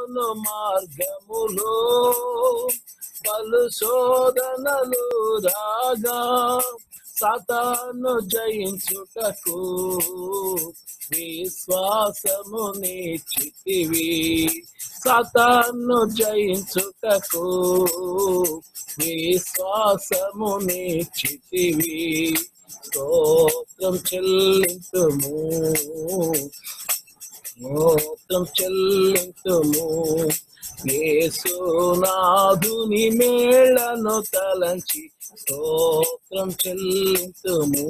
అవును మార్గములో పలు శోధనలు రాగా సతాను జయించుటకు విశ్వాసము నిచ్చితివి సతాను జయించుటకు విశ్వాసము నిచ్చితివి స్తోత్రం చెల్లింతుము స్తోత్రం చెల్లింతుము యేసునాథుని మేళను తలంచి స్తోత్రం చెల్లింతుము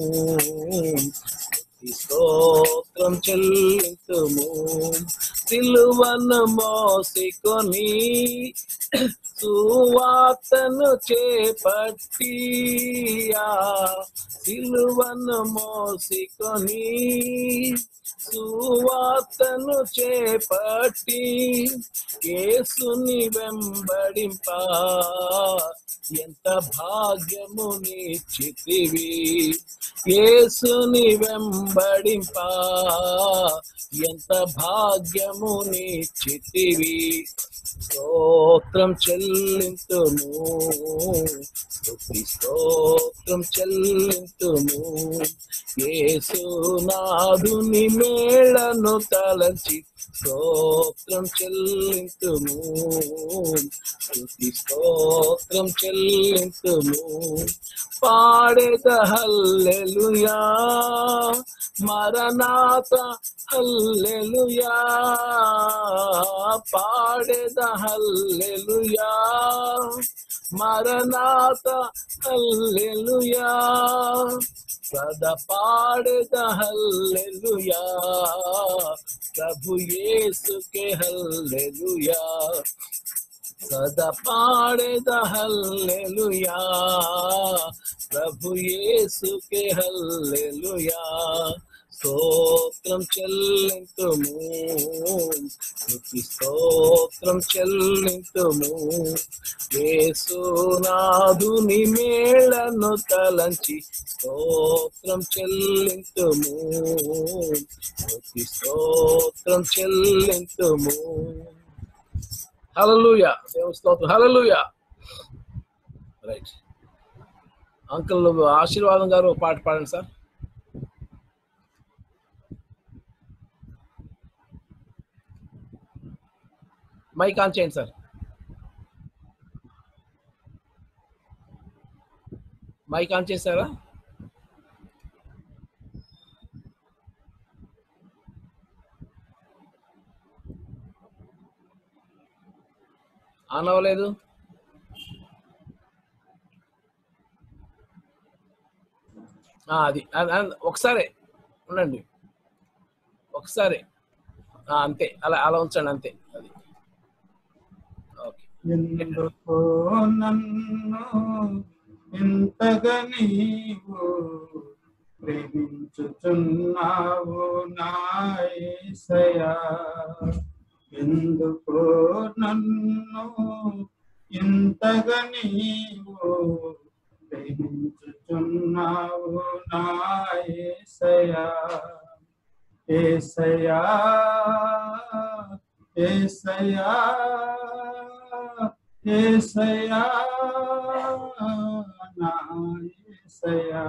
స్తోత్రం చెల్లింతుము సిలువను మోసికొని సువార్తను చేపట్టి ఆ సిలువను మోసికొని సువార్తను చేపట్టి యేసుని వెంబడింప ఎంత భాగ్యము నిచ్చితివి యేసుని వెంబడింప ఎంత భాగ్యము నిచ్చితివి స్తోత్రం చెల్లింతుము స్తుతి స్తోత్రం చెల్లింతుము యేసునాథుని మేళను తలంచి స్తోత్రం చెల్లింతుము స్తుతి స్తోత్రం చెల్లింతుము పాడేద హల్లెలూయా మరణాత హల్లెలూయా పాడేద హల్లెలూయా మరణాత హల్లెలూయా సదా పాడేద హల్లెలూయా ప్రభు యేసుకే హల్లెలూయా సదా పాడేద హల్లెలూయా ప్రభు యేసుకే హల్లెలూయా స్తోత్రం చెల్లింతుము స్తుతి స్తోత్రం చెల్లింతుము యేసునాథుని మేళను తలంచి స్తోత్రం చెల్లింతుము స్తుతి స్తోత్రం చెల్లింతుము హల్లెలూయా దేవుని స్తోత్రం హల్లెలూయా రైట్ అంకుల్ ఆశీర్వాదం గారు ఒక పాట పాడండి సార్ మైక్ ఆన్ చేయండి సార్ మైక్ ఆన్ చేశారా ఆన్ అవ్వలేదు ఆ, అది అది- అది ఒకసారి ఉండండి ఒకసారి ఆ, అంతే అలా అలా ఉంచండి అంతే అది ఓకే ఎందుకో నన్ను ఇంతగా నీవు ప్రేమించుచున్నావు నాయసయా ఎందుకో నన్ను ఇంతగా నీవు ప్రేమించుచున్నావు నాయసయా ఏసయా ఏసయా ఏసయా నా ఏసయా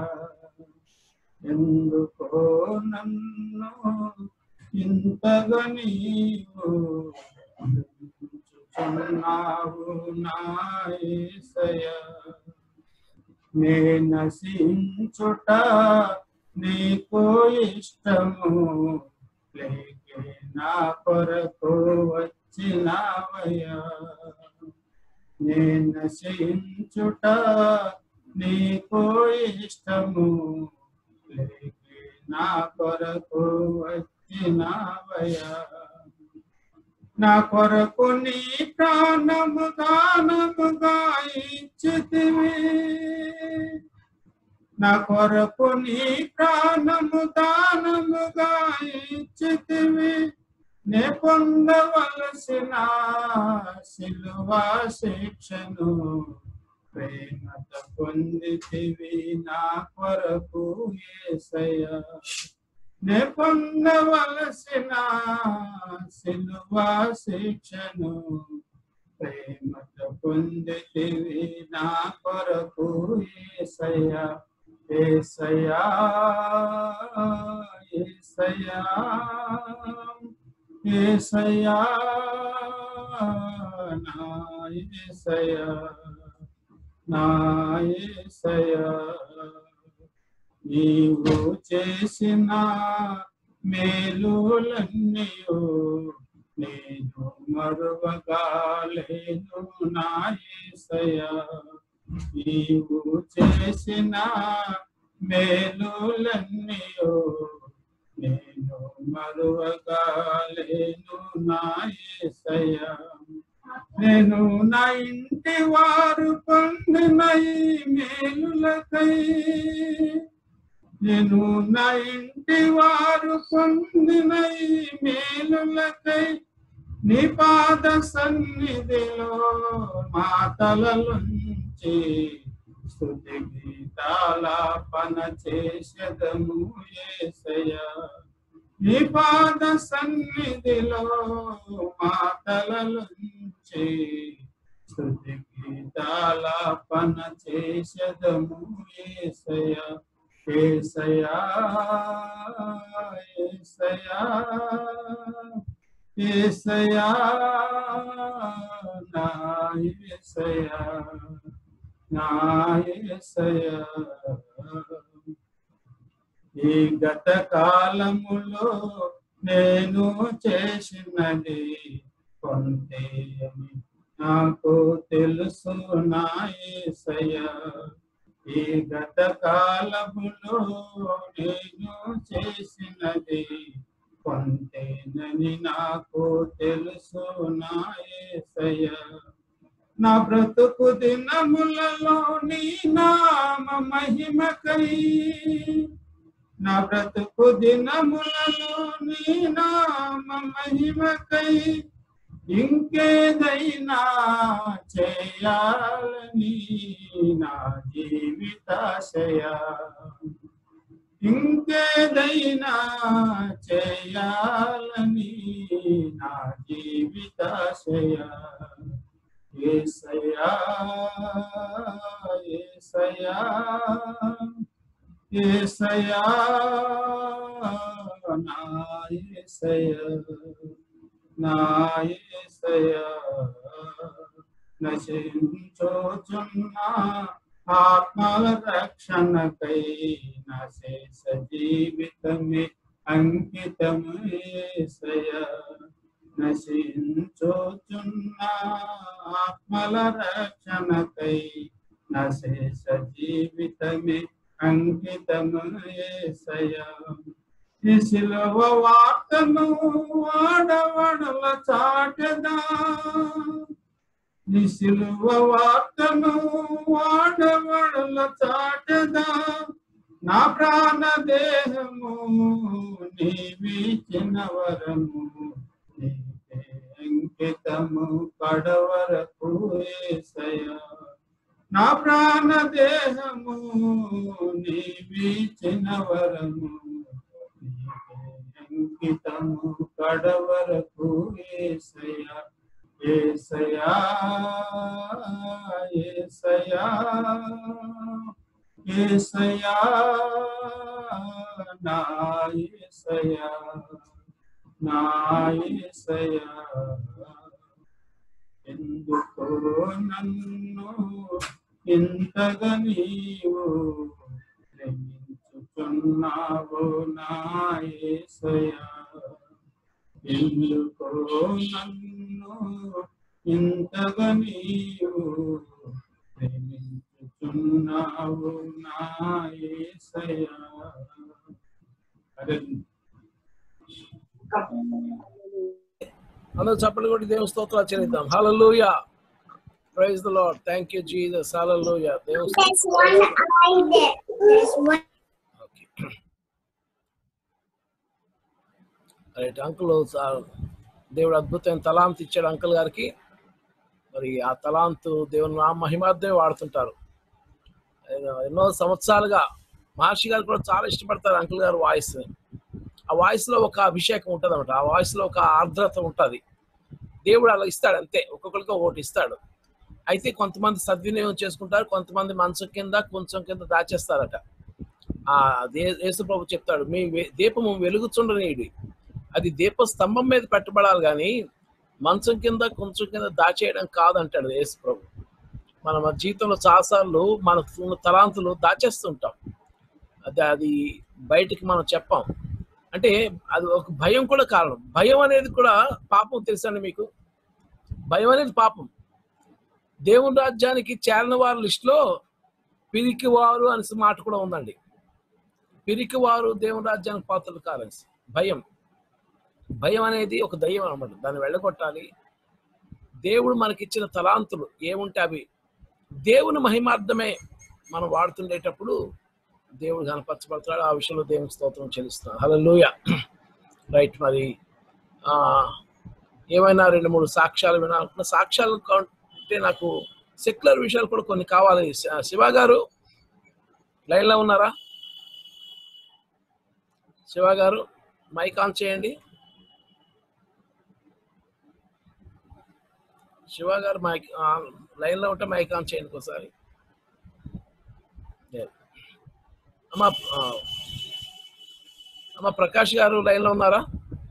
ఎందుకో నన్ను ఇంతగా నీవు ప్రేమించుచున్నావు నా ఏసయా నే నశించుట నీకు ఇష్టము లేకే నా కొరకు వచ్చినవయ్యా నే నశించుట నీకు ఇష్టము లేకే నా కొరకు వచ్చినవయ్యా నా కొరకు నీ ప్రాణము దానముగా ఇచ్చితివి నా కొరకు నీ ప్రాణము దానముగా ఇచ్చితివి నే పొందవలసిన సిలువా శిక్షను ప్రేమత పొందితివి నా కొరకు ఏసయ్యా నే పొందవలసిన సిలువ శిక్షను ప్రేమతో పొందితివి నా కొరకు ఏసయ్యా ఏసయ్యా ఏసయ్యా ఏసయ్యా నా ఏసయ్యా నా ఏసయ్యా నీవు చేసిన మేలులన్నీయు నేను మరువగాలేను నా ఏసయ్యా నీవు చేసిన మేలులన్నీయు నేను మరువగాలేను నా ఏసయ్యా నేను నా ఇంటి వారు పొందిన ఈ మేలులకై నేను నా ఇంటి వారు పొందిన ఈ మేలులకై నీ పాద సన్నిధిలో మా తలలుంచి స్థుతి గీతాలాపన చేసదము ఏసయ్యా నీ పాద సన్నిధిలో మా తలలుంచి స్థుతి గీతాలాపన చేసదము ఏసయ్యా ఏసయ్యా ఏసయ్యా ఏసయ్యా నా ఏసయ్యా నా ఏసయ్యా ఈ గత కాలములో నేను చేసినది కొంతే అని నాకు తెలుసు నా ఏసయ్యా ఈ గత కాలములో నేను చేసినది కొంతేనని నాకు తెలుసు నా ఏసయ్యా నా బ్రతుకు దినములలో నీ నామ మహిమకై నా బ్రతుకు దినములలో నీ నామ మహిమకై ఇంకేదైనా చేయాలని నా జీవితాశయ ఇంకేదైనా చేయాలని నా జీవితాశయ ఏసయ్యా ఏసయ్యా ఏసయ్యా నా ఏసయ్యా నా ఏసయ్యా నశించోచున్న ఆత్మల రక్షణకై నా శేష జీవితమే అంకితము ఏసయ్యా నశించోచున్న ఆత్మల రక్షణకై నా శేష జీవితమే అంకితము ఏసయ్యా ఈ శిలువ వార్తను వాడవడల చాటదా ఈ శిలువ వార్తను వాడవడల చాటదా నా ప్రాణ దేహము నీవిచిన వరము నీకే అంకితము కడవరకు ఏసయ్యా నా ప్రాణ దేహము నీవిచిన వరము అంకితము కడవరకు ఏసయా ఏసయా ఏసయా ఏసయా నా ఏసయా నా ఏసయా ఎందుకో నన్ను ఇంతగా నీవు ప్రేమించుచున్నావు నా యేసయ్యా ఎందుకో నన్ను ఇంతగా నీవు ప్రేమించుచున్నావు నా యేసయ్యా అరే అందరూ చప్పట్లు కొట్టి దేవుని స్తోత్రాలు చెల్లిద్దాం hallelujah praise the Lord thank you Jesus hallelujah దేవుని There's one eye there. There's one. Okay right uncle దేవుడు అద్భుతమైన తలాంత్ ఇచ్చాడు అంకుల్ గారికి మరి ఆ తలాంతు దేవుని నా మహిమార్థమే వాడుతుంటారు ఆయన ఎన్నో సంవత్సరాలుగా మహర్షి గారు కూడా చాలా ఇష్టపడతారు అంకుల్ గారు వాయిస్ ఆ వాయిస్ లో ఒక అభిషేకం ఉంటుంది అనమాట ఆ వాయిస్ లో ఒక ఆర్ద్రత ఉంటుంది దేవుడు అలా ఇస్తాడు అంతే ఒక్కొక్కరికి ఒకటి ఇస్తాడు అయితే కొంతమంది సద్వినియోగం చేసుకుంటారు కొంతమంది మనసు కింద కొంచెం కింద దాచేస్తారట ఆ దే- యేసు ప్రభు చెప్తాడు మీ వె- దీపము వెలుగుచుండనీయుడి అది దీప స్తంభం మీద పెట్టబడాలి కానీ మంచం కింద కొంచెం కింద దాచేయడం కాదంటాడు యేసు ప్రభు మన మన జీవితంలో చాలాసార్లు మన ఉన్న తలాంతులు దాచేస్తుంటాం అది అది బయటికి మనం చెప్పాం అంటే అది ఒక భయం కూడా కారణం భయం అనేది కూడా పాపం తెలుసండి మీకు భయం అనేది పాపం దేవుని రాజ్యానికి చేరిన వారి లిస్టులో పిరికి వారు అనే మాట కూడా ఉందండి పిరికి వారు దేవుని రాజ్యానికి పాత్రలు కారని భయం భయం అనేది ఒక దయ్యం అన్నమాట దాన్ని వెళ్ళగొట్టాలి దేవుడు మనకిచ్చిన తలాంతులు ఏముంటే అవి దేవుని మహిమార్థమే మనం వాడుతుండేటప్పుడు దేవుడు కనపరచబడతాడు ఆ విషయంలో దేవుని స్తోత్రం చెల్లిస్తున్నాను హల్లెలూయా రైట్ మరి ఆ, ఏమైనా రెండు మూడు సాక్ష్యాలు వినాలనుకున్న సాక్ష్యాలు అంటే నాకు సెక్యులర్ విషయాలు కూడా కొన్ని కావాలి శ- శివ గారు లైన్లో ఉన్నారా శివ గారు మైక్ ఆన్ చేయండి శివ గారు మైక్ లైన్లో ఉంటే మైక్ ఆన్ చేయండి ఒకసారి లేదు. అమ్మా ఆ, అమ్మా ప్రకాష్ గారు లైన్లో ఉన్నారా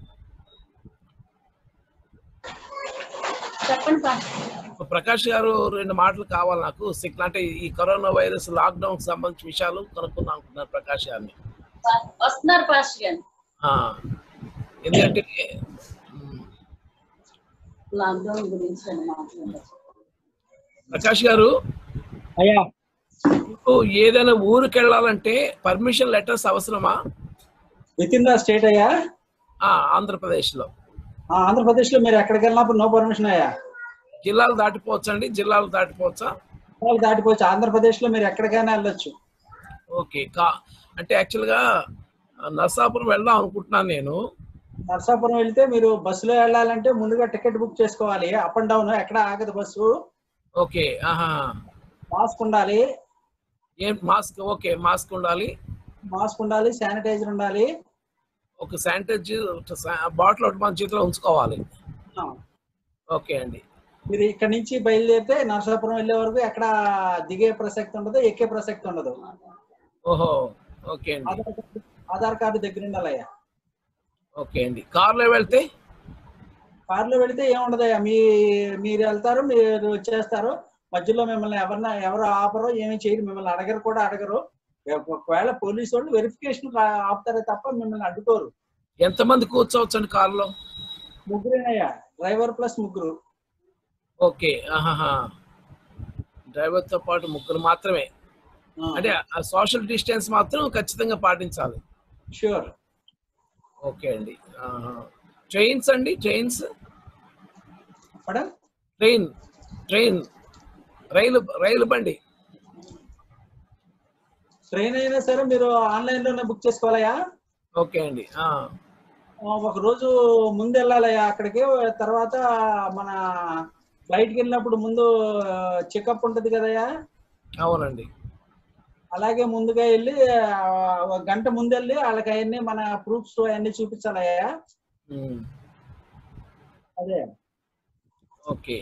చెప్పండి సార్ ప్రకాష్ గారు రెండు మాటలు కావాలి నాకు సిక్ అంటే ఈ కరోనా వైరస్ లాక్డౌన్ సంబంధించిన విషయాలు కనుక్కుందాం అనుకుంటున్నారు ప్రకాష్ గారిని వస్తున్నారు పాస్టర్ గారు ఆ, ఎందుకంటే ఉమ్, లాక్డౌన్ గురించి రెండు మాట్లాడారు ప్రకాష్ గారు అయ్యా మీకు ఏదైనా ఊరికి వెళ్ళాలంటే పర్మిషన్ లెటర్స్ అవసరమా విత్ ఇన్ ద స్టేట్ అయ్యా ఆ, ఆంధ్రప్రదేశ్లో ఆ, ఆంధ్రప్రదేశ్ లో మీరు ఎక్కడికి వెళ్ళినప్పుడు నో పర్మిషన్ అయ్యా జిల్లాలు దాటిపోవచ్చండి జిల్లాలు దాటిపోవచ్చా వాళ్ళు దాటిపోవచ్చు ఆంధ్రప్రదేశ్ లో మీరు ఎక్కడికైనా వెళ్ళొచ్చు ఓకే కా అంటే యాక్చువల్గా నర్సాపురం వెళ్దాం అనుకుంటున్నాను నేను నర్సాపురం వెళ్తే మీరు బస్సులో వెళ్ళాలంటే ముందుగా టికెట్ బుక్ చేసుకోవాలి అప్ అండ్ డౌన్ ఎక్కడ ఆగదు బస్సు ఓకే ఆహా మాస్క్ ఉండాలి ఏం మాస్క్ ఓకే మాస్క్ ఉండాలి మాస్క్ ఉండాలి శానిటైజర్ ఉండాలి ఒక శానిటైజర్ బాటిల్ ఒకటి మన చేతిలో ఉంచుకోవాలి ఆ, ఓకే అండి మీరు ఇక్కడ నుంచి బయలుదేరితే నర్సాపురం వెళ్ళే వరకు ఎక్కడ దిగే ప్రసక్తి ఉండదు ఎక్కే ప్రసక్తి ఉండదు ఓహో ఓకే అండి ఆధార్ కార్డు- ఆధార్ కార్డు దగ్గర ఉండాలయ్యా ఓకే అండి కార్లో వెళ్తే కారులో వెళితే ఏముండదయ్యా మీ మీరు వెళ్తారు మీరు వచ్చేస్తారు మధ్యలో మిమ్మల్ని ఎవరన్నా ఎవరు ఆపరు ఏమీ చేయరు మిమ్మల్ని అడగరు కూడా అడగరు ఒకవేళ పోలీసు వాళ్ళు వెరిఫికేషన్ ఆపుతారే తప్ప మిమ్మల్ని అడ్డుకోరు ఎంతమంది కూర్చోవచ్చు అండి కార్లో ముగ్గురేనయ్యా డ్రైవర్ ప్లస్ ముగ్గురు ఓకే ఆహాహా డ్రైవర్తో పాటు ముగ్గురు మాత్రమే అంటే ఆ సోషల్ డిస్టెన్స్ మాత్రం ఖచ్చితంగా పాటించాలి షూర్ ఓకే అండి ట్రైన్స్ అండి ట్రైన్స్ మేడం ట్రైన్ ట్రైన్ రైలు రైలు బండి ట్రైన్ అయినా సరే మీరు ఆన్లైన్ లోనే బుక్ చేసుకోవాలయ్యా ఓకే అండి ఆ, ఆ, ఒక రోజు ముందు వెళ్ళాలయ్యా అక్కడికి తర్వాత మన ఫ్లైట్కి వెళ్ళినప్పుడు ముందు చెకప్ ఉంటది కదయ్యా అవునండి అలాగే ముందుగా వెళ్ళి ఆ, ఒక గంట ముందు వెళ్ళి వాళ్ళకి అవన్నీ మన ప్రూఫ్స్ అవన్నీ చూపించాలయ్యా ఉమ్, అదే ఓకే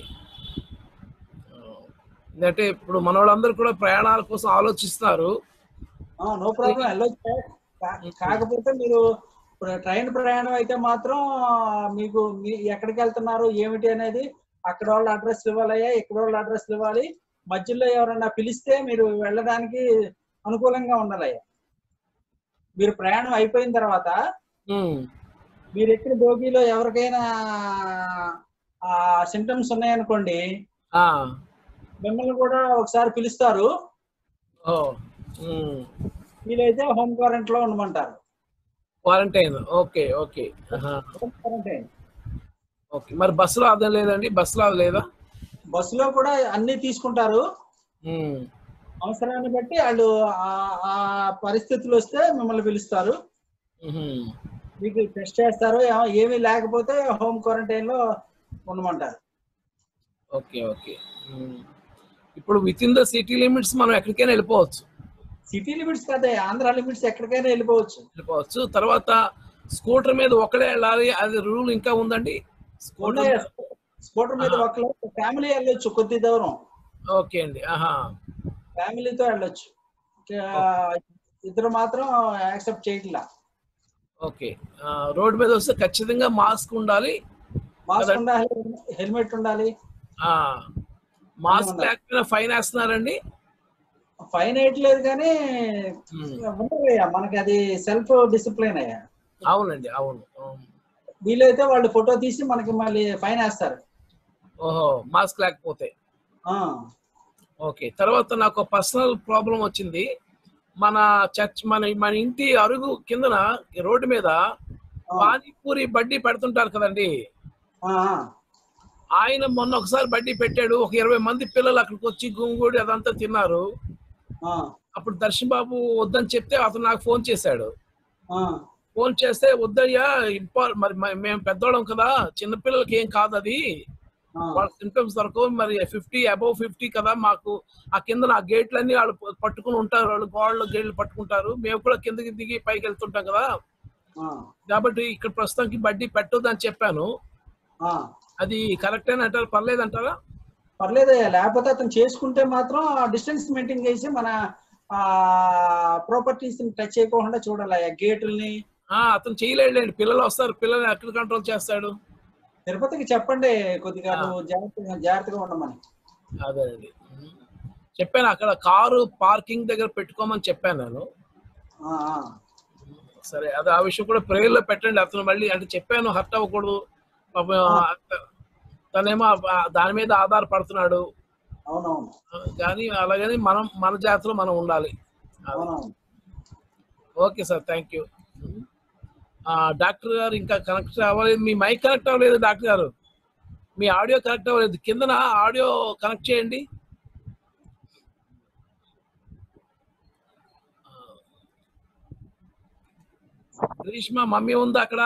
అంటే ఇప్పుడు మన వాళ్ళందరూ కూడా ప్రయాణాల కోసం ఆలోచిస్తున్నారు నో ప్రాబ్లం వెళ్ళొచ్చు కా- కాకపోతే మీరు ఇప్పుడు ట్రైన్ ప్రయాణం అయితే మాత్రం మీకు మీ ఎక్కడికి వెళ్తున్నారు ఏమిటి అనేది అక్కడ వాళ్ళ అడ్రస్ ఇవ్వాలయ్యా ఇక్కడ వాళ్ళ అడ్రస్ ఇవ్వాలి మధ్యలో ఎవరన్నా పిలిస్తే మీరు వెళ్ళడానికి అనుకూలంగా ఉండాలయ్యా మీరు ప్రయాణం అయిపోయిన తర్వాత ఉమ్, మీరు ఎక్కిన బోగీలో ఎవరికైనా ఆ సింటమ్స్ ఉన్నాయనుకోండి ఆ, మిమ్మల్ని కూడా ఒకసారి పిలుస్తారు ఓ ఉమ్, వీలైతే హోమ్ క్వారంటైన్ లో ఉండమంటారు క్వారంటైన్ ఓకే ఓకే ఆహా, హోమ్ క్వారంటైన్ ఓకే మరి బస్సులో అదే లేదండి బస్సులో అది లేదా బస్సులో కూడా అన్ని తీసుకుంటారు ఉమ్, అవసరాన్ని బట్టి వాళ్ళు ఆ- ఆ పరిస్థితులు వస్తే మిమ్మల్ని పిలుస్తారు ఉహుం. మీకు టెస్ట్ చేస్తారు ఏ- ఏమీ లేకపోతే హోమ్ క్వారంటైన్ లో ఉండమంటారు ఓకే ఓకే ఉమ్. ఇప్పుడు within the city limits మనం ఎక్కడికైనా వెళ్ళిపోవచ్చు సిటీ లిమిట్స్ కాదే ఆంధ్ర లిమిట్స్ ఎక్కడికైనా వెళ్ళిపోవచ్చు వెళ్ళిపోవచ్చు తర్వాత స్కూటర్ మీద ఒకడే వెళ్ళాలి అది రూల్ ఇంకా ఉందండి స్కూటర్ ఉన్నాయి మీద స్కూటర్ మీద ఆహా. ఒకళ్ళు ఫ్యామిలీ వెళ్ళొచ్చు కొద్ది దూరం ఓకే అండి ఆహా ఫ్యామిలీతో వెళ్ళొచ్చు ఇంకా ఇద్దరు మాత్రం యాక్సెప్ట్ చేయట్లా ఓకే ఆ, రోడ్డు మీద వస్తే ఖచ్చితంగా మాస్క్ ఉండాలి మాస్క్ కదండి. ఉండాలి హెల్మెట్ ఉండాలి ఆ మాస్క్ ఉండాలి. లేకపోయినా ఫైన్ వేస్తున్నారండి ఫైన్ వేయట్లేదు కానీ ఉమ్, ఉండదయ్యా మనకి అది సెల్ఫ్ డిసిప్లిన్ అయ్యా అవునండి అవును ఉమ్. వీలైతే వాళ్ళు ఫోటో తీసి మనకి మళ్ళీ ఫైన్ వేస్తారు ఓహో మాస్క్ లేకపోతే ఆ, ఓకే తర్వాత నాకు పర్సనల్ ప్రాబ్లం వచ్చింది మన చర్చ్ మన మన ఇంటి అరుగు కిందన రోడ్డు మీద ఆ, పానీపూరి బడ్డీ పెడుతుంటారు కదండి ఆ, ఆ. ఆయన మొన్న ఒకసారి బడ్డీ పెట్టాడు ఒక ఇరవై మంది పిల్లలు అక్కడికి వచ్చి గుంగూడి అదంతా తిన్నారు ఆ, అప్పుడు దర్శన్ బాబు వద్దని చెప్తే అతను నాకు ఫోన్ చేశాడు ఆ, ఫోన్ చేస్తే వద్దయ్యా ఇంపా మరి మ- మేము పెద్దోళ్ళం కదా చిన్నపిల్లలకి ఏం కాదు అది ఆ. వాళ్ళ సింటమ్స్ దొరకవు మరి ఫిఫ్టీ అబౌవ్ ఫిఫ్టీ కదా మాకు ఆ కింద ఆ గేట్లన్నీ వాళ్ళు ప- పట్టుకుని ఉంటారు వాళ్ళు గోడలు గేట్లు పట్టుకుంటారు మేము కూడా కిందకి దిగి పైకి వెళ్తుంటాం కదా ఆ, కాబట్టి ఇక్కడ ప్రస్తుతానికి బడ్డీ పెట్టొద్దని చెప్పాను ఆ. అది కరెక్ట్ అని అంటారు పర్లేదు అంటారా పర్లేదయ్యా లేకపోతే అతను చేసుకుంటే మాత్రం డిస్టెన్స్ మెయింటైన్ చేసి మన ఆ ప్రాపర్టీస్ టచ్ చేయకుండా చూడాలయ్యా గేటుల్ని ఆ, అతను చేయలేడండి పిల్లలు వస్తారు పిల్లల్ని ఎక్కడ కంట్రోల్ చేస్తాడు తిరుపతికి చెప్పండి కొద్దిగా ఆ. నువ్వు జాగ్రత్తగా జాగ్రత్తగా ఉండమని అదేనండి చెప్పాను అక్కడ కారు పార్కింగ్ దగ్గర పెట్టుకోమని చెప్పాను నేను ఆ, ఆ. సరే అది ఆ విషయం కూడా prayer లో పెట్టండి అతను మళ్ళీ అంటే చెప్పాను హర్ట్ అవ్వకూడదు పాపం ఆ, తనేమో ఆ- దాని మీద ఆధారపడుతున్నాడు అవునవును ఆ, కానీ అలాగని మనం మన జాతిలో మనం ఉండాలి అవునవును okay sir thank you doctor గారు ఇంకా కనెక్ట్ అవ్వలేదు మీ మైక్ కనెక్ట్ అవ్వలేదు డాక్టర్ గారు మీ ఆడియో కనెక్ట్ అవ్వలేదు కిందన ఆడియో కనెక్ట్ చేయండి గ్రీష్మ మమ్మీ ఉందా అక్కడ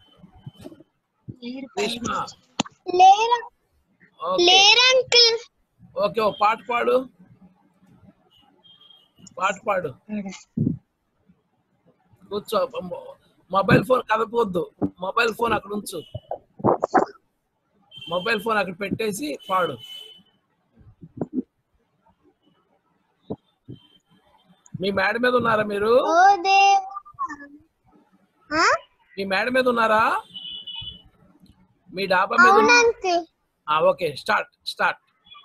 గ్రీష్మ లేరా ఓకే లేరా అంకుల్ ఓకే ఓ పాట పాడు పాట పాడు కూర్చో మొ- మొబైల్ ఫోన్ కదపొద్దు మొబైల్ ఫోన్ అక్కడ ఉంచు మొబైల్ ఫోన్ అక్కడ పెట్టేసి పాడు మీ మేడ మీద ఉన్నారా మీరు ఓ దేవా ఆ? మీ మేడ మీద ఉన్నారా మీ డాబా మీద అవును ఉన్నా- అంకుల్ ఆ, ఓకే స్టార్ట్ స్టార్ట్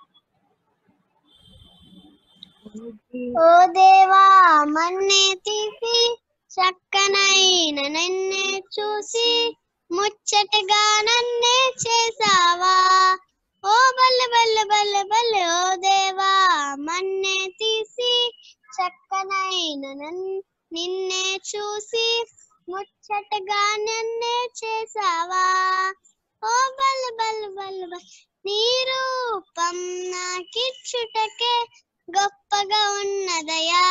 ఓ దేవా మన్నే తీసి చక్కనైన నన్నే చూసి ముచ్చటగా నన్నే చేసావా ఓ బల్ల బల్ల బల్ల బల్ల ఓ దేవా మన్నే తీసి చక్కనైన నన్ నిన్నే చూసి ముచ్చటగా నన్నే చేసావా ఓ బల్ల బల్ల బల్ల బల్ల నీ రూపం నాకిచ్చుటకే గొప్పగా ఉన్నదయా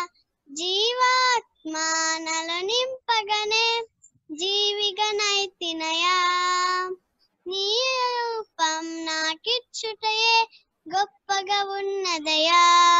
జీవాత్మానలు నింపగనే జీవిగనైతినయా నీ రూపం నాకిచ్చుటయే గొప్పగా ఉన్నదయా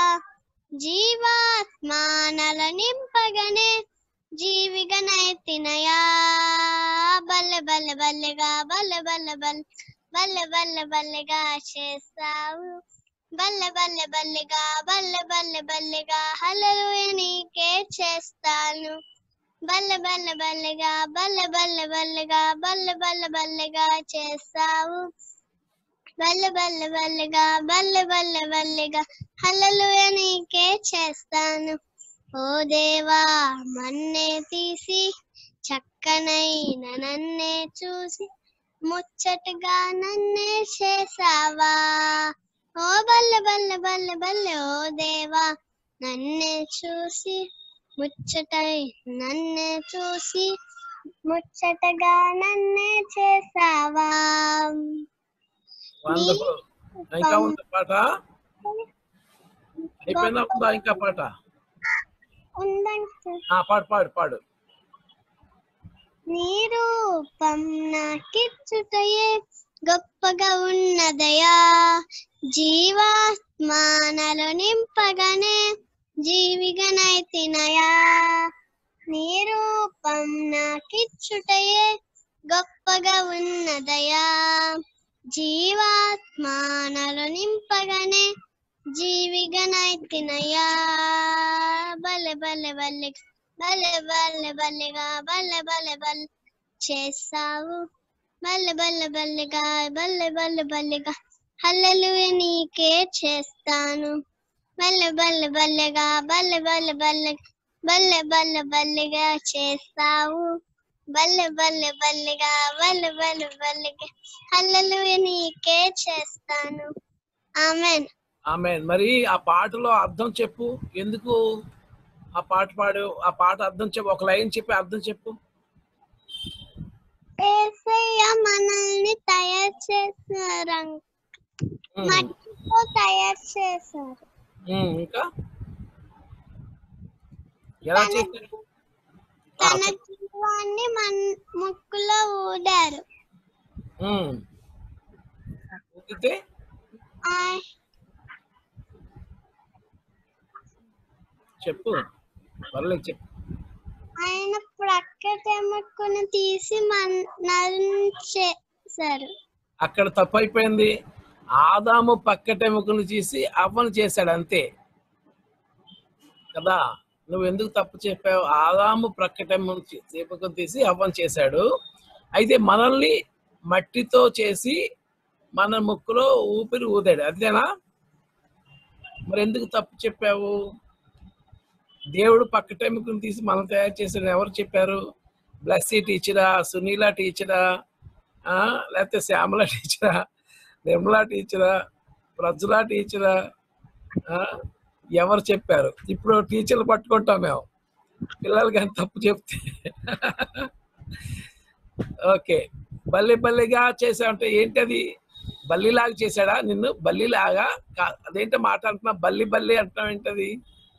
జీవాత్మానల నింపగనే జీవిగనైతినయా బల్ల బల్ల బల్లగా బల్ల బల్ల బల్ల బల్ల బల్ల బల్లగా చేస్తావు బల్ల బల్ల బల్లగా బల్ల బల్ల బల్లగా హల్లెలూయ నీకే చేస్తాను బల్ల బల్ల బల్లగా బల్ల బల్ల బల్లగా బల్ల బల్ల బల్లగా చేస్తావు బల్ల బల్ల బల్లగా బల్ల బల్ల బల్లగా హల్లెలూయ నీకే చేస్తాను ఓ దేవా మన్నే తీసి చక్కనైన నన్నే చూసి ముచ్చటగా నన్నే చేసావా ఓ బల్ల బల్ల బల్ల బల్ల ఓ దేవా నన్నే చూసి ముచ్చటై నన్నే చూసి ముచ్చటగా నన్నే చేసావా వండర్ఫుల్ ఇంకా ఉందా పాట అయిపోయిందా ఉందా ఇంకా పాట ఉందంటే ఆ పాడు పాడు పాడు నీ రూపం నాకిచ్చుటయే గొప్పగా ఉన్నదయా జీవాత్మానలు నింపగనే జీవిగనైతినయా నీ రూపం నాకిచ్చుటయే గొప్పగా ఉన్నదయా జీవాత్మానలు నింపగానే జీవిగనైతినయా బలె బలె బలె బలె బలె బలెగా బలె బలె బలె చేస్తావు బల్లె బల్లె బల్లెగా బల్లె బల్లె బల్లెగా హల్లెలు నీకే చేస్తాను బల్లె బల్లె బల్లెగా బల్లె బల్లె బల్లె బల్లె బల్లె బల్లెగా చేస్తావు బల్లె బల్లె బల్లెగా బల్లె బల్లె బల్లెగా హల్లెలు నీకే చేస్తాను ఆమెన్ ఆమె మరి ఆ పాటలో అర్థం చెప్పు ఎందుకు ఆ పాట పాడు ఆ పాట అర్థం చెప్పు ఒక లైన్ చెప్పి అర్థం చెప్పు ఏసయ్య మనల్ని తయారు చేశారు ఉమ్, మట్టితో తయారు చేశారు ఉమ్, ఇంకా ఎలా చేశారు ఆ, తన జీవాన్ని మన ముక్కులో ఊడారు ఉమ్. ఊదితే ఆ- చెప్పు పర్లేదు చెప్పు ఆయన ప్రక్కటెముకను తీసి మనల్ని చేశారు అక్కడ తప్పు అయిపోయింది ఆదాము పక్కటెముకను చేసి అవ్వను చేశాడు అంతే కదా నువ్వు ఎందుకు తప్పు చెప్పావు ఆదాము ప్రక్కటెముకను తీసి అవ్వను చేశాడు అయితే మనల్ని మట్టితో చేసి మన ముక్కులో ఊపిరి ఊదాడు అంతేనా మరి ఎందుకు తప్పు చెప్పావు దేవుడు పక్కటెముకను తీసి మనం తయారు చేశాడు ఎవరు చెప్పారు బ్లస్సీ టీచరా సునీల టీచరా ఆ, లేకపోతే శ్యామల టీచరా నిర్మలా టీచరా ప్రజలా టీచరా ఆ, ఎవరు చెప్పారు ఇప్పుడు టీచర్లు పట్టుకుంటాం మేము పిల్లలకి ఎంత తప్పు చెప్తే ఓకే బల్లి బల్లిగా చేసావంటే ఏంటది బల్లిలాగా చేశాడా నిన్ను బల్లిలాగా కా- అదేంటో మాట అంటున్నా బల్లి బల్లి అంటున్నావు ఏంటది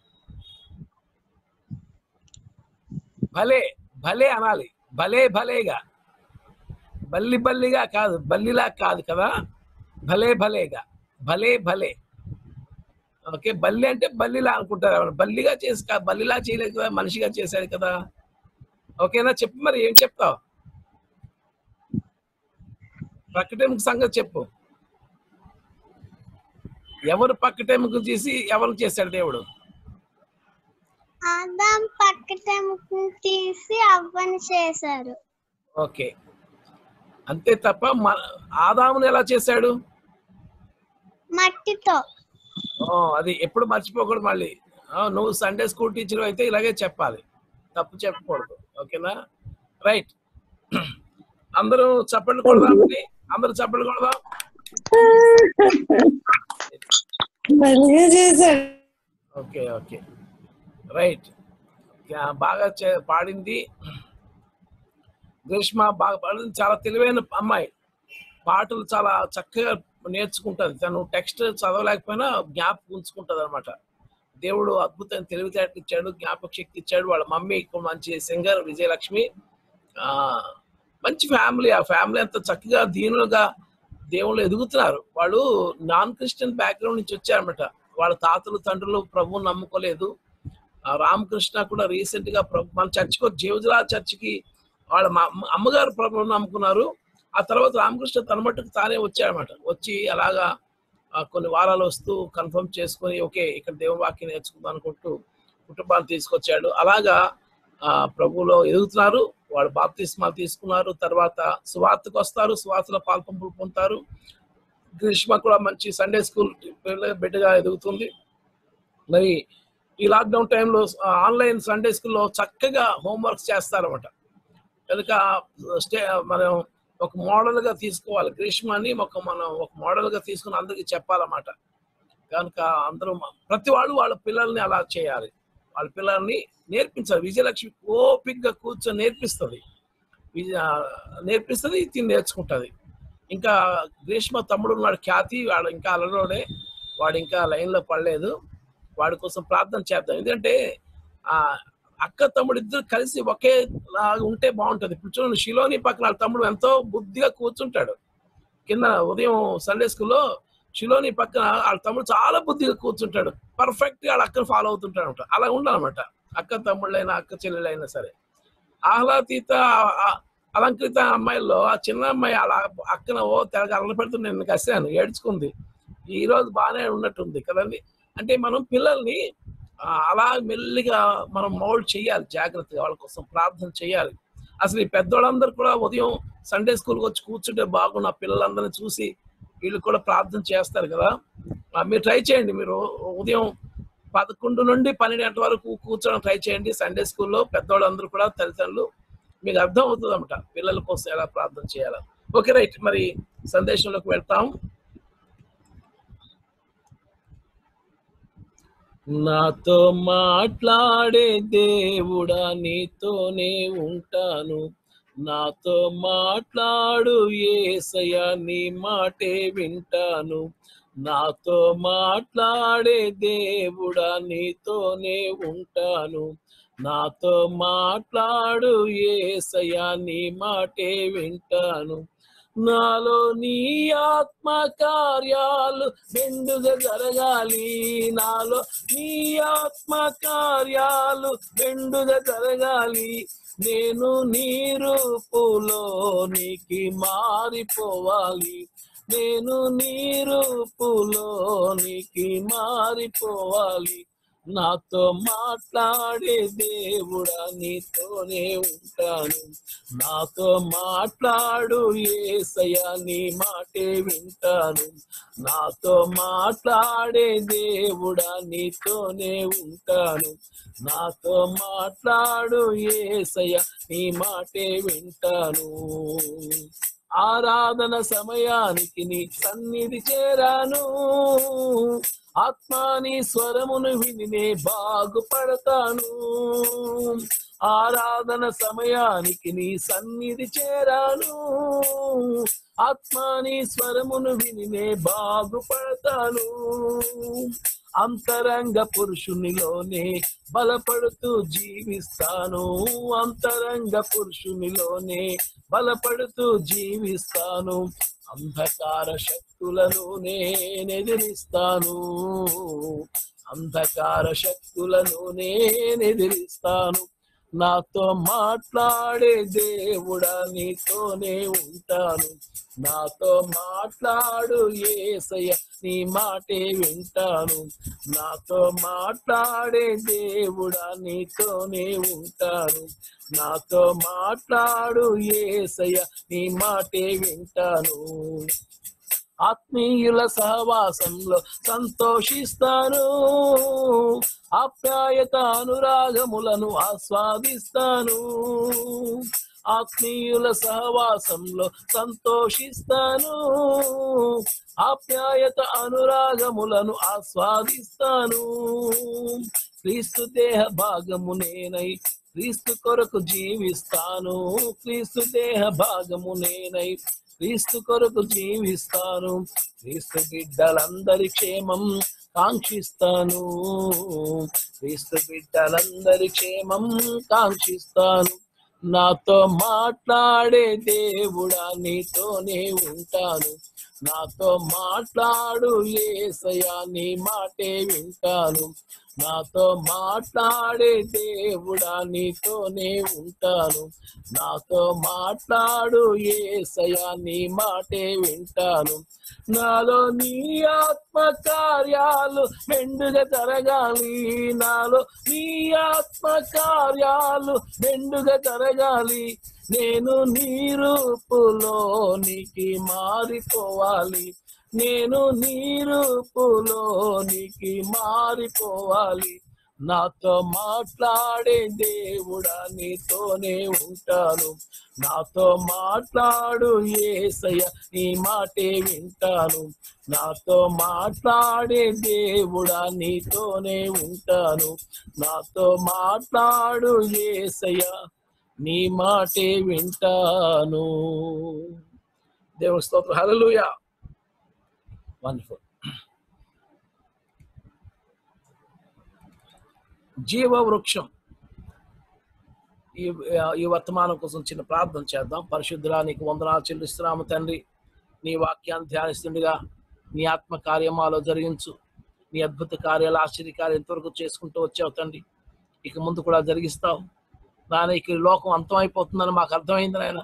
భలే భలే అనాలి భలే భలేగా బల్లి బల్లిగా కాదు బల్లిలా కాదు కదా భలే భలేగా భలే భలే ఓకే బల్లి అంటే బల్లిలా అనుకుంటారు ఎవరు బల్లిగా చేసి కా- బల్లిలా చేయలేదు కదా మనిషిగా చేశాడు కదా ఓకేనా చెప్పు మరి ఏం చెప్తావు పక్కటెముక సంగతి చెప్పు ఎవరు పక్కటెముక తీసి ఎవరు చేశాడు దేవుడు ఆదాం పక్కటెముకను తీసి అవ్వని చేశారు ఓకే అంతే తప్ప మన ఆదామును ఎలా చేశాడు మట్టితో ఓ, అది ఎప్పుడు మర్చిపోకూడదు మళ్ళీ ఆ, నువ్వు సండే స్కూల్ టీచర్ అయితే ఇలాగే చెప్పాలి తప్పు చెప్పకూడదు ఓకేనా రైట్ అందరూ చప్పట్లు కొడదాం అండి. అందరూ చప్పట్లు కొడదాం మంచిగా చేశాడు ఓకే ఓకే రైట్ యా, బాగా చే- పాడింది గ్రీష్మ బాగా పాడింది చాలా తెలివైన అమ్మాయి పాటలు చాలా చక్కగా నేర్చుకుంటుంది తను టెక్స్ట్ చదవలేకపోయినా జ్ఞాపకం ఉంచుకుంటుంది అనమాట దేవుడు అద్భుతమైన తెలివితేటలు ఇచ్చాడు జ్ఞాపక శక్తి ఇచ్చాడు వాళ్ళ మమ్మీ ఒక మంచి సింగర్ విజయలక్ష్మి ఆ మంచి ఫ్యామిలీ ఆ ఫ్యామిలీ అంతా చక్కగా దీనులుగా దేవుళ్ళు ఎదుగుతున్నారు వాళ్ళు నాన్ క్రిస్టియన్ బ్యాక్గ్రౌండ్ నుంచి వచ్చారన్నమాట వాళ్ళ తాతలు తండ్రులు ప్రభువు నమ్ముకోలేదు ఆ రామకృష్ణ కూడా రీసెంట్ గా ప్రభు మన చర్చికి జీవజలా చర్చికి వాళ్ళ మా అమ్మ- అమ్మగారు ప్రభువుని నమ్ముకున్నారు ఆ తర్వాత రామకృష్ణ తన మట్టుకు తానే వచ్చాడనమాట వచ్చి అలాగా ఆ, కొన్ని వారాలు వస్తూ కన్ఫర్మ్ చేసుకొని ఓకే ఇక్కడ దేవుని వాక్యం నేర్చుకుందాం అనుకుంటూ కుటుంబాన్ని తీసుకొచ్చాడు అలాగా ఆ ప్రభువులో ఎదుగుతున్నారు వాళ్ళు బాప్తిస్మాలు తీసుకున్నారు తర్వాత సువార్తకు వస్తారు సువార్తలో పాల్పంపులు పొందుతారు గ్రీష్మ కూడా మంచి సండే స్కూల్ బిడ్డగా ఎదుగుతుంది మరి ఈ లాక్డౌన్ టైంలో ఆన్లైన్ సండే స్కూల్లో చక్కగా హోంవర్క్స్ చేస్తారన్నమాట కనుక స్టే మనం ఒక మోడల్ గా తీసుకోవాలి గ్రీష్మాన్ని ఒక మనం ఒక మోడల్ గా తీసుకుని అందరికి చెప్పాలన్నమాట కనుక అందరూ మ- ప్రతి వాళ్ళు వాళ్ళ పిల్లల్ని అలా చేయాలి వాళ్ళ పిల్లల్ని నేర్పించాలి విజయలక్ష్మి ఓపిక్గా కూర్చొని నేర్పిస్తుంది విజయ నేర్పిస్తుంది తిని నేర్చుకుంటుంది ఇంకా గ్రీష్మ తమ్ముడు ఉన్నాడు ఖ్యాతి వాడు ఇంకా అలలోనే వాడు ఇంకా లైన్లో పడలేదు వాడి కోసం ప్రార్థన చేద్దాం ఎందుకంటే ఆ అక్క తమ్ముడు ఇద్దరు కలిసి ఒకే లాగా ఉంటే బాగుంటది ఇప్పుడు చూడండి షిలోని పక్కన వాళ్ళ తమ్ముడు ఎంతో బుద్ధిగా కూర్చుంటాడు కింద ఉదయం సండే స్కూల్లో షిలోని పక్కన వాళ్ళ తమ్ముడు చాలా బుద్ధిగా కూర్చుంటాడు పర్ఫెక్ట్ గా వాళ్ళ అక్కను ఫాలో అవుతుంటాడు అనమాట అలా ఉండాలన్నమాట అక్క తమ్ముళ్ళైనా అక్క చెల్లెలైనా సరే ఆహ్లాదీత ఆ- అలంకృత అమ్మాయిల్లో ఆ చిన్న అమ్మాయి అలా అక్కన ఓ తెగ అలన పెడుతూ నేను కసాను ఏడ్చుకుంది ఈ రోజు బాగానే ఉన్నట్టుంది కదండి అంటే మనం పిల్లల్ని ఆ, అలా మెల్లిగా మనం మౌల్డ్ చేయాలి జాగ్రత్తగా వాళ్ళ కోసం ప్రార్థన చేయాలి అసలు ఈ పెద్దోళ్ళందరూ కూడా ఉదయం సండే స్కూల్కి వచ్చి కూర్చుంటే బాగున్న పిల్లలందరినీ చూసి వీళ్ళు కూడా ప్రార్థన చేస్తారు కదా ఆ, మీరు ట్రై చేయండి మీరు ఉదయం పదకొండు నుండి పన్నెండు గంటల వరకు కూర్చోవడం ట్రై చేయండి సండే స్కూల్లో పెద్దవాళ్ళందరూ కూడా తల్లిదండ్రులు మీకు అర్థం అవుతుంది అనమాట పిల్లల కోసం ఎలా ప్రార్థన చేయాలి ఓకే రైట్ మరి సందేశంలోకి వెళ్తాం నాతో మాట్లాడే దేవుడా నీతోనే ఉంటాను నాతో మాట్లాడు ఏసయ్య నీ మాటే వింటాను నాతో మాట్లాడే దేవుడా నీతోనే ఉంటాను నాతో మాట్లాడు ఏసయ్య నీ మాటే వింటాను నాలో నీ ఆత్మ కార్యాలు మెండుగా జరగాలి నాలో నీ ఆత్మ కార్యాలు మెండుగా జరగాలి నేను నీ రూపులో నీకి మారిపోవాలి నేను నీ రూపులో నీకి మారిపోవాలి నాతో మాట్లాడే దేవుడా నీతోనే ఉంటాను నాతో మాట్లాడు ఏసయ్య నీ మాటే వింటాను నాతో మాట్లాడే దేవుడా నీతోనే ఉంటాను నాతో మాట్లాడు ఏసయ్య నీ మాటే వింటాను ఆరాధన సమయానికి నీ సన్నిధి చేరాను ఆత్మాని స్వరమును విని నే బాగుపడతాను ఆరాధన సమయానికి నీ సన్నిధి చేరాను ఆత్మాని స్వరమును విని నే బాగుపడతాను అంతరంగ పురుషునిలోనే బలపడుతూ జీవిస్తాను అంతరంగ పురుషునిలోనే బలపడుతూ జీవిస్తాను అంధకార శక్తులను నేనెదిరిస్తాను అంధకార శక్తులను నేనెదిరిస్తాను నాతో మాట్లాడే దేవుడా నీతోనే ఉంటాను నాతో మాట్లాడు ఏసయ్య నీ మాటే వింటాను నాతో మాట్లాడే దేవుడా నీతోనే ఉంటాను నాతో మాట్లాడు ఏసయ్య నీ మాటే వింటాను ఆత్మీయుల సహవాసంలో సంతోషిస్తాను ఆప్యాయత అనురాగములను ఆస్వాదిస్తాను ఆత్మీయుల సహవాసంలో సంతోషిస్తాను ఆప్యాయత అనురాగములను ఆస్వాదిస్తాను క్రీస్తు దేహ భాగము నేనై క్రీస్తు కొరకు జీవిస్తాను క్రీస్తు దేహ భాగము నేనై క్రీస్తు కొరకు జీవిస్తాను క్రీస్తు బిడ్డలందరి క్షేమం కాంక్షిస్తాను క్రీస్తు బిడ్డలందరి క్షేమం కాంక్షిస్తాను నాతో మాట్లాడే దేవుడా నీతోనే ఉంటాను నాతో మాట్లాడు ఏసయ్యా నీ మాటే వింటాను నాతో మాట్లాడే దేవుడా నీతోనే ఉంటాను నాతో మాట్లాడు ఏసయ్యా నీ మాటే వింటాను నాలో నీ ఆత్మ కార్యాలు మెండుగా జరగాలి నాలో నీ ఆత్మ కార్యాలు మెండుగా జరగాలి నేను నీ రూపులో నీకి మారిపోవాలి నేను నీ రూపులో నీకి మారిపోవాలి నాతో మాట్లాడే దేవుడా నీతోనే ఉంటాను నాతో మాట్లాడు ఏసయ్య నీ మాటే వింటాను నాతో మాట్లాడే దేవుడా నీతోనే ఉంటాను నాతో మాట్లాడు ఏసయ్య నీ మాటే వింటాను దేవుని స్తోత్రం హల్లెలూయా వండర్ఫుల్ జీవ వృక్షం ఈ ఈ వర్తమానం కోసం చిన్న ప్రార్థన చేద్దాం పరిశుద్ధులా నీకు వందనాలు చెల్లిస్తున్నాము తండ్రి నీ వాక్యాన్ని ధ్యానిస్తుండగా నీ ఆత్మ కార్యమాలో జరిగించు నీ అద్భుత కార్యాలు ఆశ్చర్య కార్యం ఎంతవరకు చేసుకుంటూ వచ్చావు తండ్రి ఇక ముందు కూడా జరిగిస్తావు నాయన ఇక ఈ లోకం అంతమైపోతుందని మాకు అర్థమైంది నాయన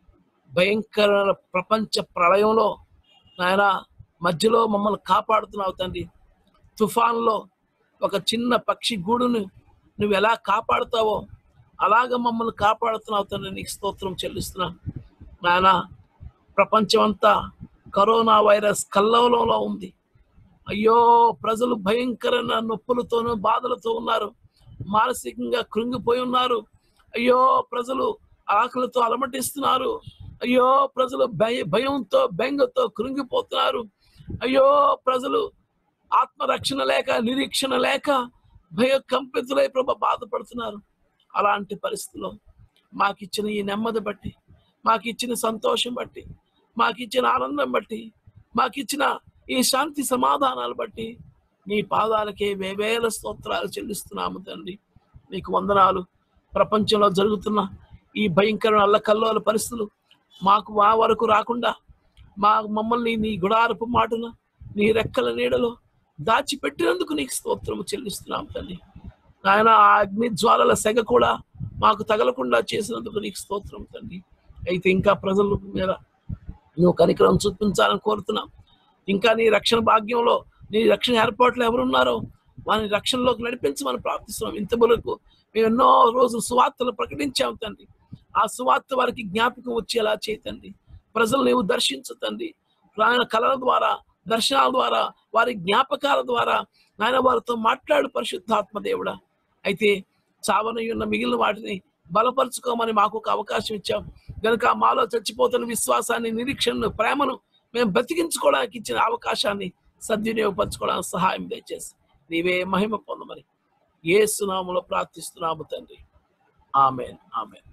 భయంకర ప్రపంచ ప్రళయంలో నాయన మధ్యలో మమ్మల్ని కాపాడుతున్నావు తండ్రి తుఫాన్లో ఒక చిన్న పక్షి గూడును నువ్వు ఎలా కాపాడుతావో అలాగ మమ్మల్ని కాపాడుతున్నావు తండ్రి నీకు స్తోత్రం చెల్లిస్తున్నా నాయన ప్రపంచం అంతా కరోనా వైరస్ కల్లోలంలో ఉంది అయ్యో ప్రజలు భయంకరమైన నొప్పులతోనూ బాధలతో ఉన్నారు మానసికంగా కృంగిపోయి ఉన్నారు అయ్యో ప్రజలు ఆకలితో అలమటిస్తున్నారు అయ్యో ప్రజలు భయ భయంతో బెంగతో కృంగిపోతున్నారు అయ్యో ప్రజలు ఆత్మరక్షణ లేక నిరీక్షణ లేక భయ కంపితులై ప్రభ బాధపడుతున్నారు అలాంటి పరిస్థితిలో మాకిచ్చిన ఈ నెమ్మది బట్టి మాకిచ్చిన సంతోషం బట్టి మాకిచ్చిన ఆనందం బట్టి మాకిచ్చిన ఈ శాంతి సమాధానాలు బట్టి నీ పాదాలకే వేవేల స్తోత్రాలు చెల్లిస్తున్నాము తండ్రి నీకు వందనాలు ప్రపంచంలో జరుగుతున్న ఈ భయంకర అల్లకల్లోల పరిస్థితులు మాకు మా వరకు రాకుండా మా మమ్మల్ని నీ గుడారపు మాటన నీ రెక్కల నీడలో దాచిపెట్టినందుకు నీకు స్తోత్రము చెల్లిస్తున్నాము తండ్రి నాయన ఆ అగ్ని జ్వాలల సెగ కూడా మాకు తగలకుండా చేసినందుకు నీకు స్తోత్రం తండ్రి అయితే ఇంకా ప్రజల మీద నువ్వు కనికరం చూపించాలని కోరుతున్నాం ఇంకా నీ రక్షణ భాగ్యంలో నీ రక్షణ ఏర్పాట్లు ఎవరున్నారో వాని రక్షణలోకి నడిపించమని ప్రార్థిస్తున్నాం ఇంతవరకు మేము ఎన్నో రోజులు సువార్తలు ప్రకటించాం తండ్రి ఆ సువార్త వారికి జ్ఞాపకం వచ్చేలా చేతండి ప్రజలు నీవు దర్శించు తండ్రి ఆయన కళల ద్వారా దర్శనాల ద్వారా వారి జ్ఞాపకాల ద్వారా నాయన వారితో మాట్లాడు పరిశుద్ధాత్మ దేవుడా అయితే చావని ఉన్న మిగిలిన వాటిని బలపరుచుకోమని మాకు ఒక అవకాశం ఇచ్చాం కనుక మాలో చచ్చిపోతున్న విశ్వాసాన్ని నిరీక్షణను ప్రేమను మేము బ్రతికించుకోవడానికి ఇచ్చిన అవకాశాన్ని సద్వినియోగపరచుకోవడానికి సహాయం దయచేసి నీవే మహిమ పొందమని ఏ సునాములో ప్రార్థిస్తున్నాము తండ్రి ఆమెన్ ఆమెన్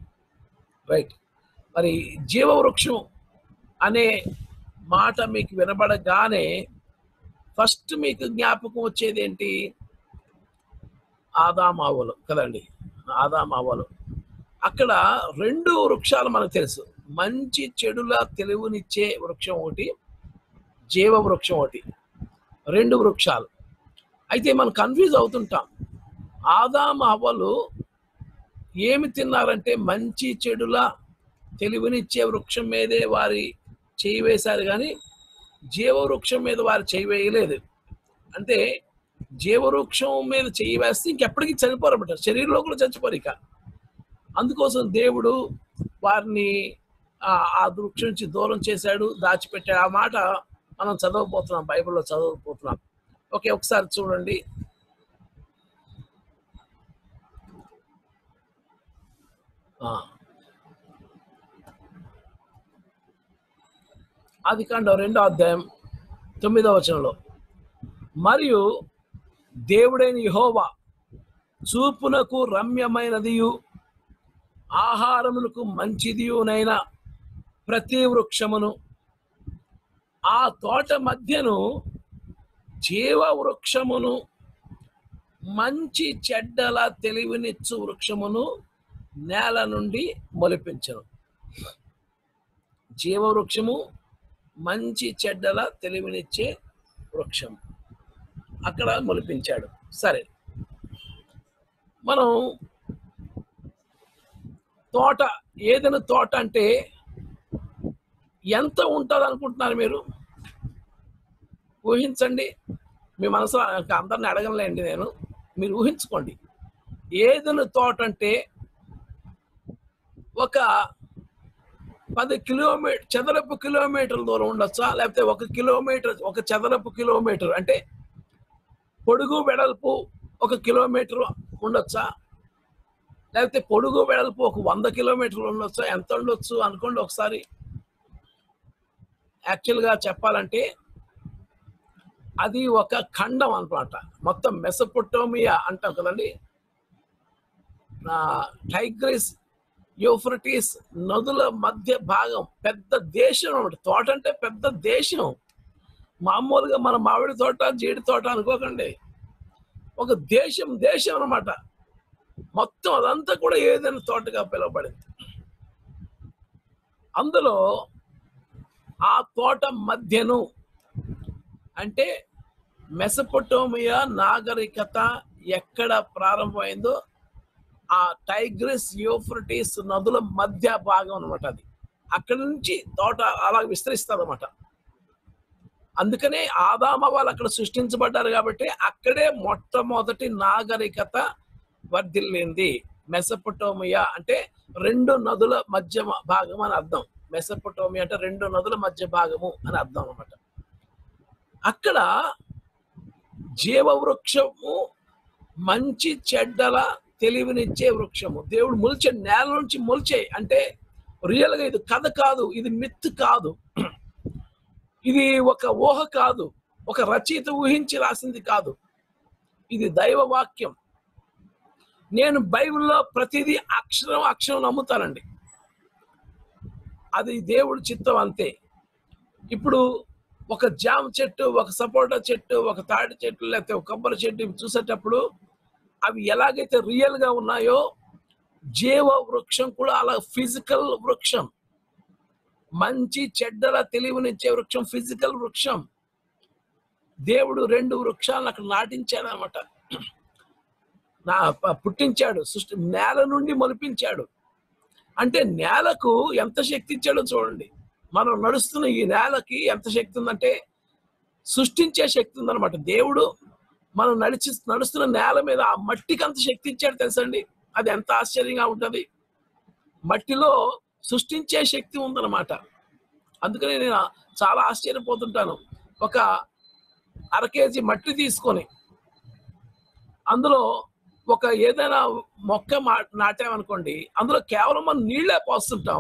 రైట్ మరి జీవవృక్షం అనే మాట మీకు వినబడగానే ఫస్ట్ మీకు జ్ఞాపకం వచ్చేది ఏంటి ఆదామావలు కదండి ఆదామావలు అక్కడ రెండు వృక్షాలు మనకు తెలుసు మంచి చెడుల తెలివినిచ్చే వృక్షం ఒకటి జీవ వృక్షం ఒకటి రెండు వృక్షాలు అయితే మనం కన్ఫ్యూజ్ అవుతుంటాం ఆదామ అవ్వలు ఏమి తిన్నారంటే మంచి చెడుల తెలివినిచ్చే వృక్షం మీదే వారి చేయి వేశారు కానీ జీవవృక్షం మీద వారు చేయి వేయలేదు అంటే జీవవృక్షం మీద చేయి వేస్తే ఇంకెప్పటికీ చనిపోరు అన్నమాట శరీరంలో కూడా చచ్చిపోరు ఇక అందుకోసం దేవుడు వారిని ఆ ఆ వృక్షం నుంచి దూరం చేశాడు దాచిపెట్టాడు ఆ మాట మనం చదవబోతున్నాం బైబిల్లో చదవబోతున్నాం ఓకే ఒకసారి చూడండి ఆ. ఆది కాండం రెండో అధ్యాయం తొమ్మిదవ వచనంలో మరియు దేవుడైన యెహోవా చూపునకు రమ్యమైనదియు ఆహారమునకు మంచిదియునైన ప్రతి వృక్షమును ఆ తోట మధ్యను జీవ వృక్షమును మంచి చెడ్డల తెలివినిచ్చు వృక్షమును నేల నుండి మొలిపించను జీవ వృక్షము మంచి చెడ్డల తెలివినిచ్చే వృక్షం అక్కడ మొలిపించాడు సరే మనం తోట ఏదైనా తోట అంటే ఎంత ఉంటుంది అనుకుంటున్నారు మీరు ఊహించండి మీ మనసులో అందరిని అడగలేండి నేను మీరు ఊహించుకోండి ఏదైనా తోట అంటే ఒక పది కిలోమీటర్ చదరపు కిలోమీటర్ల దూరం ఉండొచ్చా లేకపోతే ఒక కిలోమీటర్ ఒక చదరపు కిలోమీటర్ అంటే పొడుగు వెడల్పు ఒక కిలోమీటర్ ఉండొచ్చా లేకపోతే పొడుగు వెడల్పు ఒక వంద కిలోమీటర్లు ఉండొచ్చా ఎంత ఉండొచ్చు అనుకోండి ఒకసారి యాక్చువల్గా చెప్పాలంటే అది ఒక ఖండం అన్నమాట మొత్తం మెసపొటోమియా అంటాం కదండి టైగ్రిస్ యూఫ్రటీస్ నదుల మధ్య భాగం పెద్ద దేశం అన్నమాట తోట అంటే పెద్ద దేశం మామూలుగా మన మామిడి తోట జీడి తోట అనుకోకండి ఒక దేశం దేశం అన్నమాట మొత్తం అదంతా కూడా ఏదైనా తోటగా పిలువబడింది అందులో ఆ తోట మధ్యను అంటే మెసపొటోమియా నాగరికత ఎక్కడ ప్రారంభమైందో ఆ టైగ్రిస్ యూఫ్రటీస్ నదుల మధ్య భాగం అనమాట అది అక్కడి నుంచి తోట అలా విస్తరిస్తుంది అనమాట అందుకనే ఆదామ వాళ్ళు అక్కడ సృష్టించబడ్డారు కాబట్టి అక్కడే మొట్టమొదటి నాగరికత వర్ధిల్లింది మెసపటోమియా అంటే రెండు నదుల మధ్య భాగం అని అర్థం మెసపటోమియా అంటే రెండు నదుల మధ్య భాగము అని అర్థం అనమాట అక్కడ జీవవృక్షము మంచి చెడ్డల తెలివినిచ్చే వృక్షము దేవుడు మొలిచే నేల నుంచి మొలిచే అంటే రియల్ గా ఇది కథ కాదు ఇది మిత్ కాదు ఇది ఒక ఊహ కాదు ఒక రచయిత ఊహించి రాసింది కాదు ఇది దైవ వాక్యం నేను బైబిల్లో ప్రతిదీ అక్షరం అక్షరం నమ్ముతానండి అది దేవుడి చిత్తం అంతే ఇప్పుడు ఒక జామ చెట్టు ఒక సపోటా చెట్టు ఒక తాటి చెట్టు లేకపోతే ఒక కొబ్బరి చెట్టు ఇవి చూసేటప్పుడు అవి ఎలాగైతే రియల్ గా ఉన్నాయో జీవ వృక్షం కూడా అలా ఫిజికల్ వృక్షం మంచి చెడ్డల తెలివినిచ్చే వృక్షం ఫిజికల్ వృక్షం దేవుడు రెండు వృక్షాలను అక్కడ నాటించాడు అనమాట నా ప- పుట్టించాడు సృష్టి నేల నుండి మొలిపించాడు అంటే నేలకు ఎంత శక్తి ఇచ్చాడో చూడండి మనం నడుస్తున్న ఈ నేలకి ఎంత శక్తి ఉందంటే సృష్టించే శక్తి ఉందన్నమాట దేవుడు మనం నడిచి నడుస్తున్న నేల మీద ఆ మట్టికి అంత శక్తి ఇచ్చాడు తెలుసండి అది ఎంత ఆశ్చర్యంగా ఉంటది మట్టిలో సృష్టించే శక్తి ఉందన్నమాట అందుకని నేను చాలా ఆశ్చర్యపోతుంటాను ఒక అర కేజీ మట్టి తీసుకొని అందులో ఒక ఏదైనా మొక్క మా- నాటామనుకోండి అందులో కేవలం మనం నీళ్ళే పోస్తుంటాం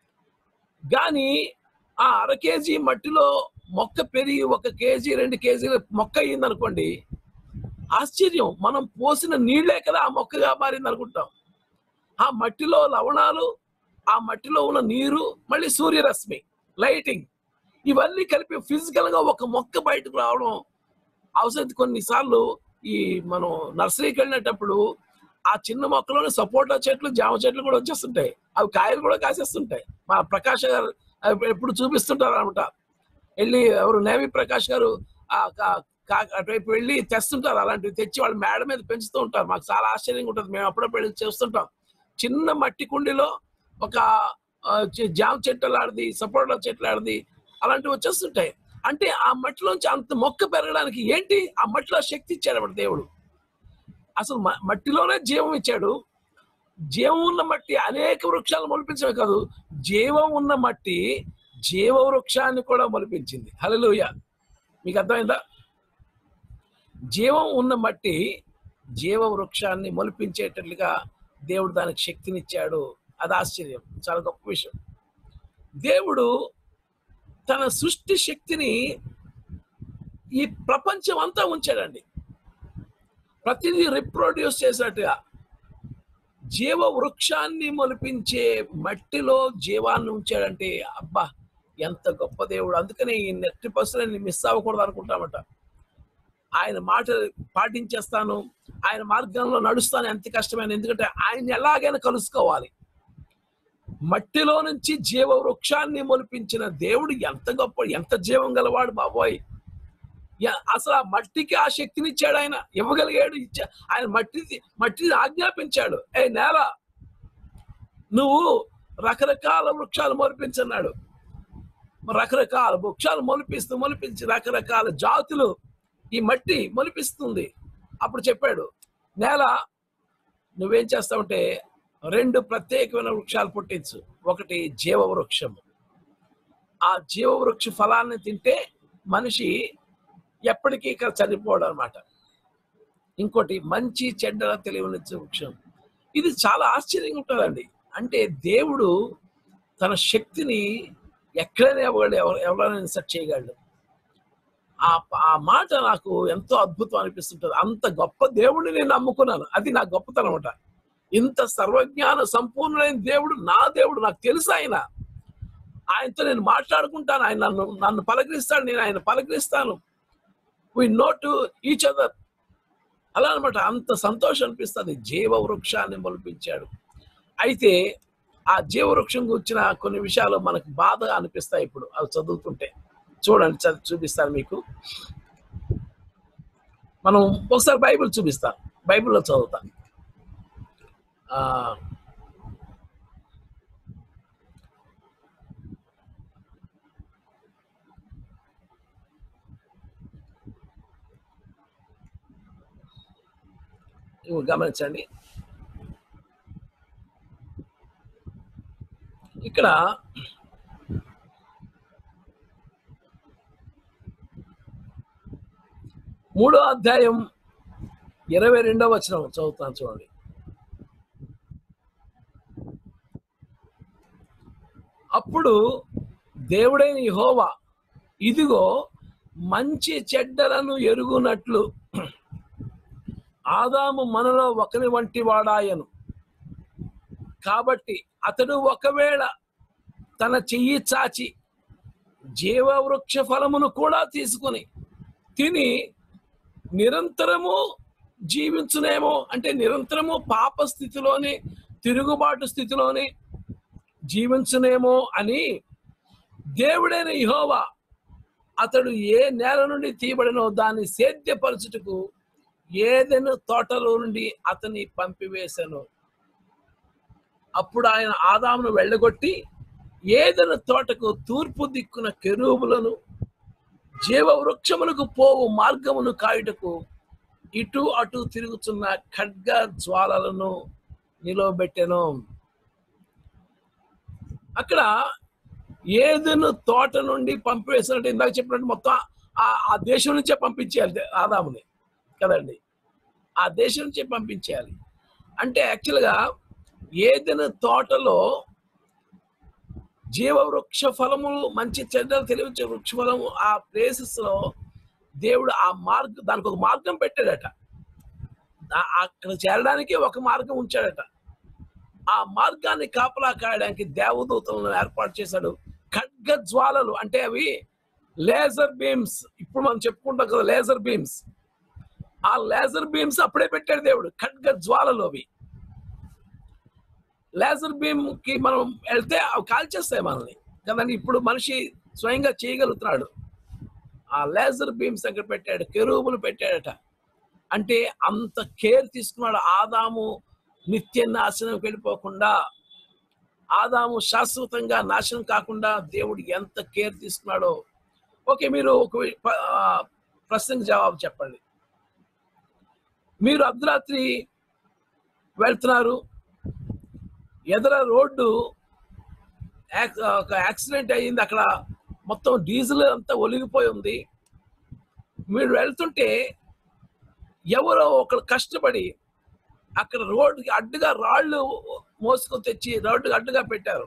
కానీ ఆ అర కేజీ మట్టిలో మొక్క పెరిగి ఒక కేజీ రెండు కేజీల మొక్క అయ్యింది అనుకోండి ఆశ్చర్యం మనం పోసిన నీళ్ళే కదా ఆ మొక్కగా మారింది అనుకుంటాం ఆ మట్టిలో లవణాలు ఆ మట్టిలో ఉన్న నీరు మళ్ళీ సూర్యరశ్మి లైటింగ్ ఇవన్నీ కలిపి ఫిజికల్ గా ఒక మొక్క బయటకు రావడం అవసరం కొన్నిసార్లు ఈ మనం నర్సరీకి వెళ్ళినప్పుడు ఆ చిన్న మొక్కలోని సపోటా చెట్లు జామ చెట్లు కూడా వచ్చేస్తుంటాయి అవి కాయలు కూడా కాసేస్తుంటాయి మా ప్రకాష్ గారు అవి ఎప్పుడు చూపిస్తుంటారు అనమాట వెళ్ళి ఎవరు నేవి ప్రకాష్ గారు ఆ కా- కా- అటువైపు వెళ్ళి తెస్తుంటారు అలాంటివి తెచ్చి వాళ్ళు మేడ మీద పెంచుతూ ఉంటారు మాకు చాలా ఆశ్చర్యంగా ఉంటుంది మేము అప్పుడప్పుడు వెళ్ళి చేస్తుంటాం చిన్న మట్టి కుండీలో ఒక ఆ, చి- జామ చెట్టు ఆడది సపోటా చెట్లు ఆడది అలాంటివి వచ్చేస్తుంటాయి అంటే ఆ మట్టిలోంచి అంత మొక్క పెరగడానికి ఏంటి ఆ మట్టిలో శక్తి ఇచ్చాడు అప్పుడు దేవుడు అసలు మ- మట్టిలోనే జీవం ఇచ్చాడు జీవం ఉన్న మట్టి అనేక వృక్షాలు మొలిపించడమే కాదు జీవం ఉన్న మట్టి జీవ వృక్షాన్ని కూడా మొలిపించింది హల్లెలూయా మీకు అర్థమైందా జీవం ఉన్న మట్టి జీవ వృక్షాన్ని మొలిపించేటట్లుగా దేవుడు దానికి శక్తినిచ్చాడు అది ఆశ్చర్యం చాలా గొప్ప విషయం దేవుడు తన సృష్టి శక్తిని ఈ ప్రపంచం అంతా ఉంచాడండి ప్రతిదీ రిప్రొడ్యూస్ చేసినట్టుగా జీవ వృక్షాన్ని మొలిపించే మట్టిలో జీవాన్ని ఉంచాడంటే అబ్బా ఎంత గొప్ప దేవుడు అందుకనే ఈ నెట్టి పసులని మిస్ అవ్వకూడదు అనుకుంటామట ఆయన మాట పాటించేస్తాను ఆయన మార్గంలో నడుస్తాను ఎంత కష్టమైన ఎందుకంటే ఆయన ఎలాగైనా కలుసుకోవాలి మట్టిలో నుంచి జీవ వృక్షాన్ని మొలిపించిన దేవుడు ఎంత గొప్ప ఎంత జీవం గలవాడు బాబోయ్ యా- అసలు ఆ మట్టికి ఆ శక్తిని ఇచ్చాడు ఆయన ఇవ్వగలిగాడు ఇచ్చా ఆయన మట్టి మట్టిని ఆజ్ఞాపించాడు ఏ నేల నువ్వు రకరకాల వృక్షాలు మొలిపించన్నాడు రకరకాల వృక్షాలు మొలిపిస్తూ మొలిపించి రకరకాల జాతులు ఈ మట్టి మొలిపిస్తుంది అప్పుడు చెప్పాడు నేల నువ్వేం చేస్తావంటే రెండు ప్రత్యేకమైన వృక్షాలు పుట్టించు ఒకటి జీవ వృక్షము ఆ జీవ వృక్ష ఫలాన్ని తింటే మనిషి ఎప్పటికీ ఇక్కడ చనిపోవడం అనమాట ఇంకోటి మంచి చెడ్డల తెలివనిచ్చే వృక్షం ఇది చాలా ఆశ్చర్యంగా ఉంటుందండి అంటే దేవుడు తన శక్తిని ఎక్కడైనా ఇవ్వగలడు ఎవరు ఎవరైనా ఇన్సర్ట్ చేయగలడు ఆ ఆ మాట నాకు ఎంతో అద్భుతం అనిపిస్తుంటుంది అంత గొప్ప దేవుడిని నేను నమ్ముకున్నాను అది నా గొప్పతనం అనమాట ఇంత సర్వజ్ఞాన సంపూర్ణమైన దేవుడు నా దేవుడు నాకు తెలుసు ఆయన ఆయనతో నేను మాట్లాడుకుంటాను ఆయన నన్ను నన్ను పలకరిస్తాడు నేను ఆయన పలకరిస్తాను we know to each other అలా అనమాట అంత సంతోషం అనిపిస్తుంది జీవ వృక్షాన్ని మొలిపించాడు అయితే ఆ జీవ వృక్షం గురించిన కొన్ని విషయాలు మనకు బాధగా అనిపిస్తాయి ఇప్పుడు అవి చదువుతుంటే చూడండి చదివి చూపిస్తాను మీకు మనం ఒకసారి బైబిల్ చూపిస్తాను బైబిల్లో చదువుతా ఆ, ఇవి గమనించండి ఇక్కడ మూడో అధ్యాయం ఇరవై రెండో వచనం చదువుతాను చూడండి అప్పుడు దేవుడైన యెహోవా ఇదిగో మంచి చెడ్డలను ఎరుగునట్లు ఆదాము మనలో ఒకని వంటి వాడాయను కాబట్టి అతడు ఒకవేళ తన చెయ్యి చాచి జీవవృక్ష ఫలమును కూడా తీసుకుని తిని నిరంతరము జీవించునేమో అంటే నిరంతరము పాప స్థితిలోని తిరుగుబాటు స్థితిలోని జీవించునేమో అని దేవుడైన యెహోవా అతడు ఏ నేల నుండి తీయబడినో దాన్ని సేద్యపరచుటకు ఏదైనా తోటలో నుండి అతని పంపివేశాను అప్పుడు ఆయన ఆదామును వెళ్ళగొట్టి ఏదైనా తోటకు తూర్పు దిక్కున కెరూబులను జీవ వృక్షములకు పోవు మార్గమును కాయుటకు ఇటు అటు తిరుగుతున్న ఖడ్గ జ్వాలలను నిలవబెట్టెను అక్కడ ఏదైనా తోట నుండి పంపివేసినట్టు ఇందాక చెప్పినట్టు మొత్తం ఆ- ఆ దేశం నుంచే పంపించేయాలి ఆదాముని కదండి ఆ దేశం నుంచే పంపించేయాలి అంటే యాక్చువల్గా ఏదైనా తోటలో జీవ వృక్ష ఫలములు మంచి చెడ్డలు తెలివించే వృక్ష ఫలము ఆ ప్లేసెస్ లో దేవుడు ఆ మార్గం దానికి ఒక మార్గం పెట్టాడట ఆ- అక్కడ చేరడానికి ఒక మార్గం ఉంచాడట ఆ మార్గాన్ని కాపలా కాయడానికి దేవదూతలను ఏర్పాటు చేశాడు ఖడ్గ జ్వాలలు అంటే అవి లేజర్ బీమ్స్ ఇప్పుడు మనం చెప్పుకుంటాం కదా లేజర్ బీమ్స్ ఆ లేజర్ బీమ్స్ అప్పుడే పెట్టాడు దేవుడు ఖడ్గ జ్వాలలు అవి లేజర్ బీమ్ కి మనం వెళ్తే అవి కాల్చేస్తాయి మనల్ని కదండి ఇప్పుడు మనిషి స్వయంగా చేయగలుగుతున్నాడు ఆ లేజర్ బీమ్స్ అక్కడ పెట్టాడు కెరూబులు పెట్టాడట అంటే అంత కేర్ తీసుకున్నాడు ఆదాము నిత్య నాశనం వెళ్ళిపోకుండా ఆదాము శాశ్వతంగా నాశనం కాకుండా దేవుడు ఎంత కేర్ తీసుకున్నాడో ఓకే మీరు ఒక వి- ప- ఆ, ప్రశ్నకు జవాబు చెప్పండి మీరు అర్ధరాత్రి వెళ్తున్నారు ఎదర రోడ్డు యాక్- ఒక యాక్సిడెంట్ అయ్యింది అక్కడ మొత్తం డీజిల్ అంతా ఒలిగిపోయి ఉంది మీరు వెళ్తుంటే ఎవరో ఒకరు కష్టపడి అక్కడ రోడ్డుకి అడ్డుగా రాళ్ళు మోసుకొని తెచ్చి రోడ్డుకి అడ్డుగా పెట్టారు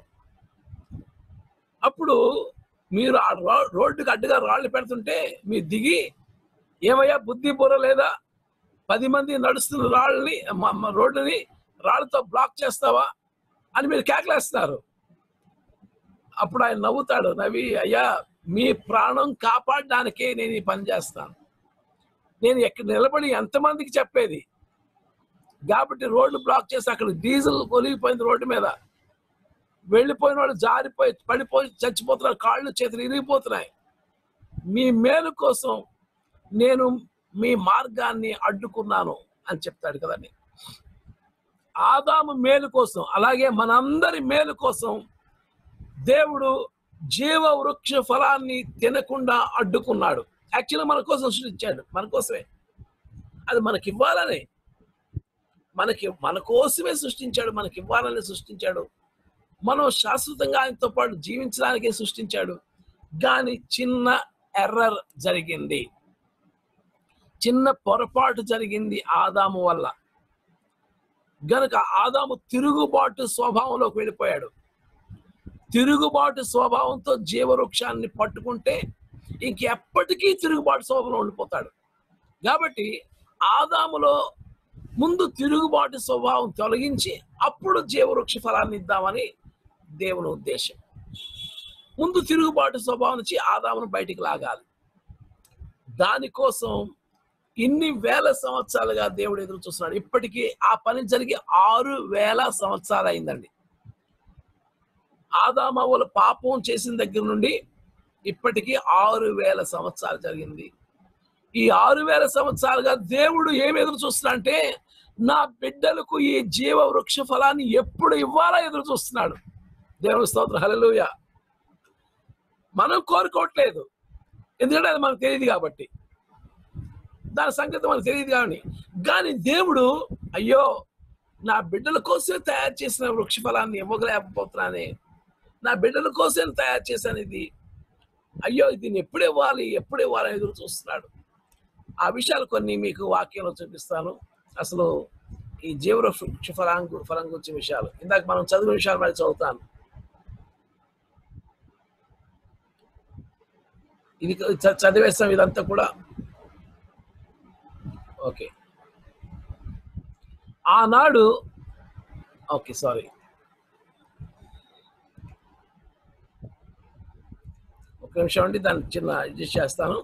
అప్పుడు మీరు ఆ రో- రోడ్డుకి అడ్డుగా రాళ్ళు పెడుతుంటే మీరు దిగి ఏమయ్యా బుద్ధి బుర్ర లేదా పది మంది నడుస్తున్న రాళ్ళని మ- మ- రోడ్డుని రాళ్ళతో బ్లాక్ చేస్తావా అని మీరు కేకలేస్తున్నారు అప్పుడు ఆయన నవ్వుతాడు నవ్వి అయ్యా మీ ప్రాణం కాపాడడానికే నేను ఈ పని చేస్తాను నేను ఎక్కడ నిలబడి ఎంతమందికి చెప్పేది కాబట్టి రోడ్లు బ్లాక్ చేసి అక్కడ డీజిల్ కొలిగిపోయింది రోడ్డు మీద వెళ్ళిపోయిన వాళ్ళు జారిపోయి పడిపోయి చచ్చిపోతున్నారు కాళ్ళు చేతులు ఇరిగిపోతున్నాయి మీ మేలు కోసం నేను మీ మార్గాన్ని అడ్డుకున్నాను అని చెప్తాడు కదండి ఆదాము మేలు కోసం అలాగే మనందరి మేలు కోసం దేవుడు జీవ వృక్ష ఫలాన్ని తినకుండా అడ్డుకున్నాడు యాక్చువల్గా మన కోసం సృష్టించాడు మన కోసమే అది మనకి ఇవ్వాలని మనకి మన కోసమే సృష్టించాడు మనకి ఇవ్వాలని సృష్టించాడు మనం శాశ్వతంగా ఆయనతో పాటు జీవించడానికే సృష్టించాడు కానీ చిన్న ఎర్రర్ జరిగింది చిన్న పొరపాటు జరిగింది ఆదాము వల్ల గనుక ఆదాము తిరుగుబాటు స్వభావంలోకి వెళ్ళిపోయాడు తిరుగుబాటు స్వభావంతో జీవవృక్షాన్ని పట్టుకుంటే ఇంకెప్పటికీ తిరుగుబాటు స్వభావంలో ఉండిపోతాడు కాబట్టి ఆదాములో ముందు తిరుగుబాటు స్వభావం తొలగించి అప్పుడు జీవవృక్ష ఫలాన్ని ఇద్దామని దేవుని ఉద్దేశం ముందు తిరుగుబాటు స్వభావం నుంచి ఆదామును బయటికి లాగాలి దానికోసం ఇన్ని వేల సంవత్సరాలుగా దేవుడు ఎదురు చూస్తున్నాడు ఇప్పటికీ ఆ పని జరిగి ఆరు వేల సంవత్సరాలు అయిందండి ఆదామవుల పాపం చేసిన దగ్గర నుండి ఇప్పటికీ ఆరు వేల సంవత్సరాలు జరిగింది ఈ ఆరు వేల సంవత్సరాలుగా దేవుడు ఏమి ఎదురు చూస్తున్నా అంటే నా బిడ్డలకు ఈ జీవ వృక్ష ఫలాన్ని ఎప్పుడు ఇవ్వాలా ఎదురు చూస్తున్నాడు దేవుని స్తోత్రం హల్లెలూయ మనం కోరుకోవట్లేదు ఎందుకంటే అది మనకు తెలియదు కాబట్టి దాని సంగతి మనకు తెలియదు కానీ కానీ దేవుడు అయ్యో నా బిడ్డల కోసమే తయారు చేసిన వృక్ష ఫలాన్ని ఇవ్వగలేకపోతున్నానే నా బిడ్డల కోసం తయారు చేశాను ఇది అయ్యో దీన్ని ఎప్పుడు ఇవ్వాలి ఎప్పుడు ఇవ్వాలి అని ఎదురు చూస్తున్నాడు ఆ విషయాలు కొన్ని మీకు వాక్యంలో చూపిస్తాను అసలు ఈ జీవ వృక్ష ఫలం గు- ఫలం గురించి విషయాలు ఇందాక మనం చదివిన విషయాలు మరి చదువుతాను ఇది చ- చదివేస్తాం ఇదంతా కూడా ఓకే ఆనాడు ఓకే సారీ ఒక నిమిషం అండి దాన్ని చిన్న అడ్జస్ట్ చేస్తాను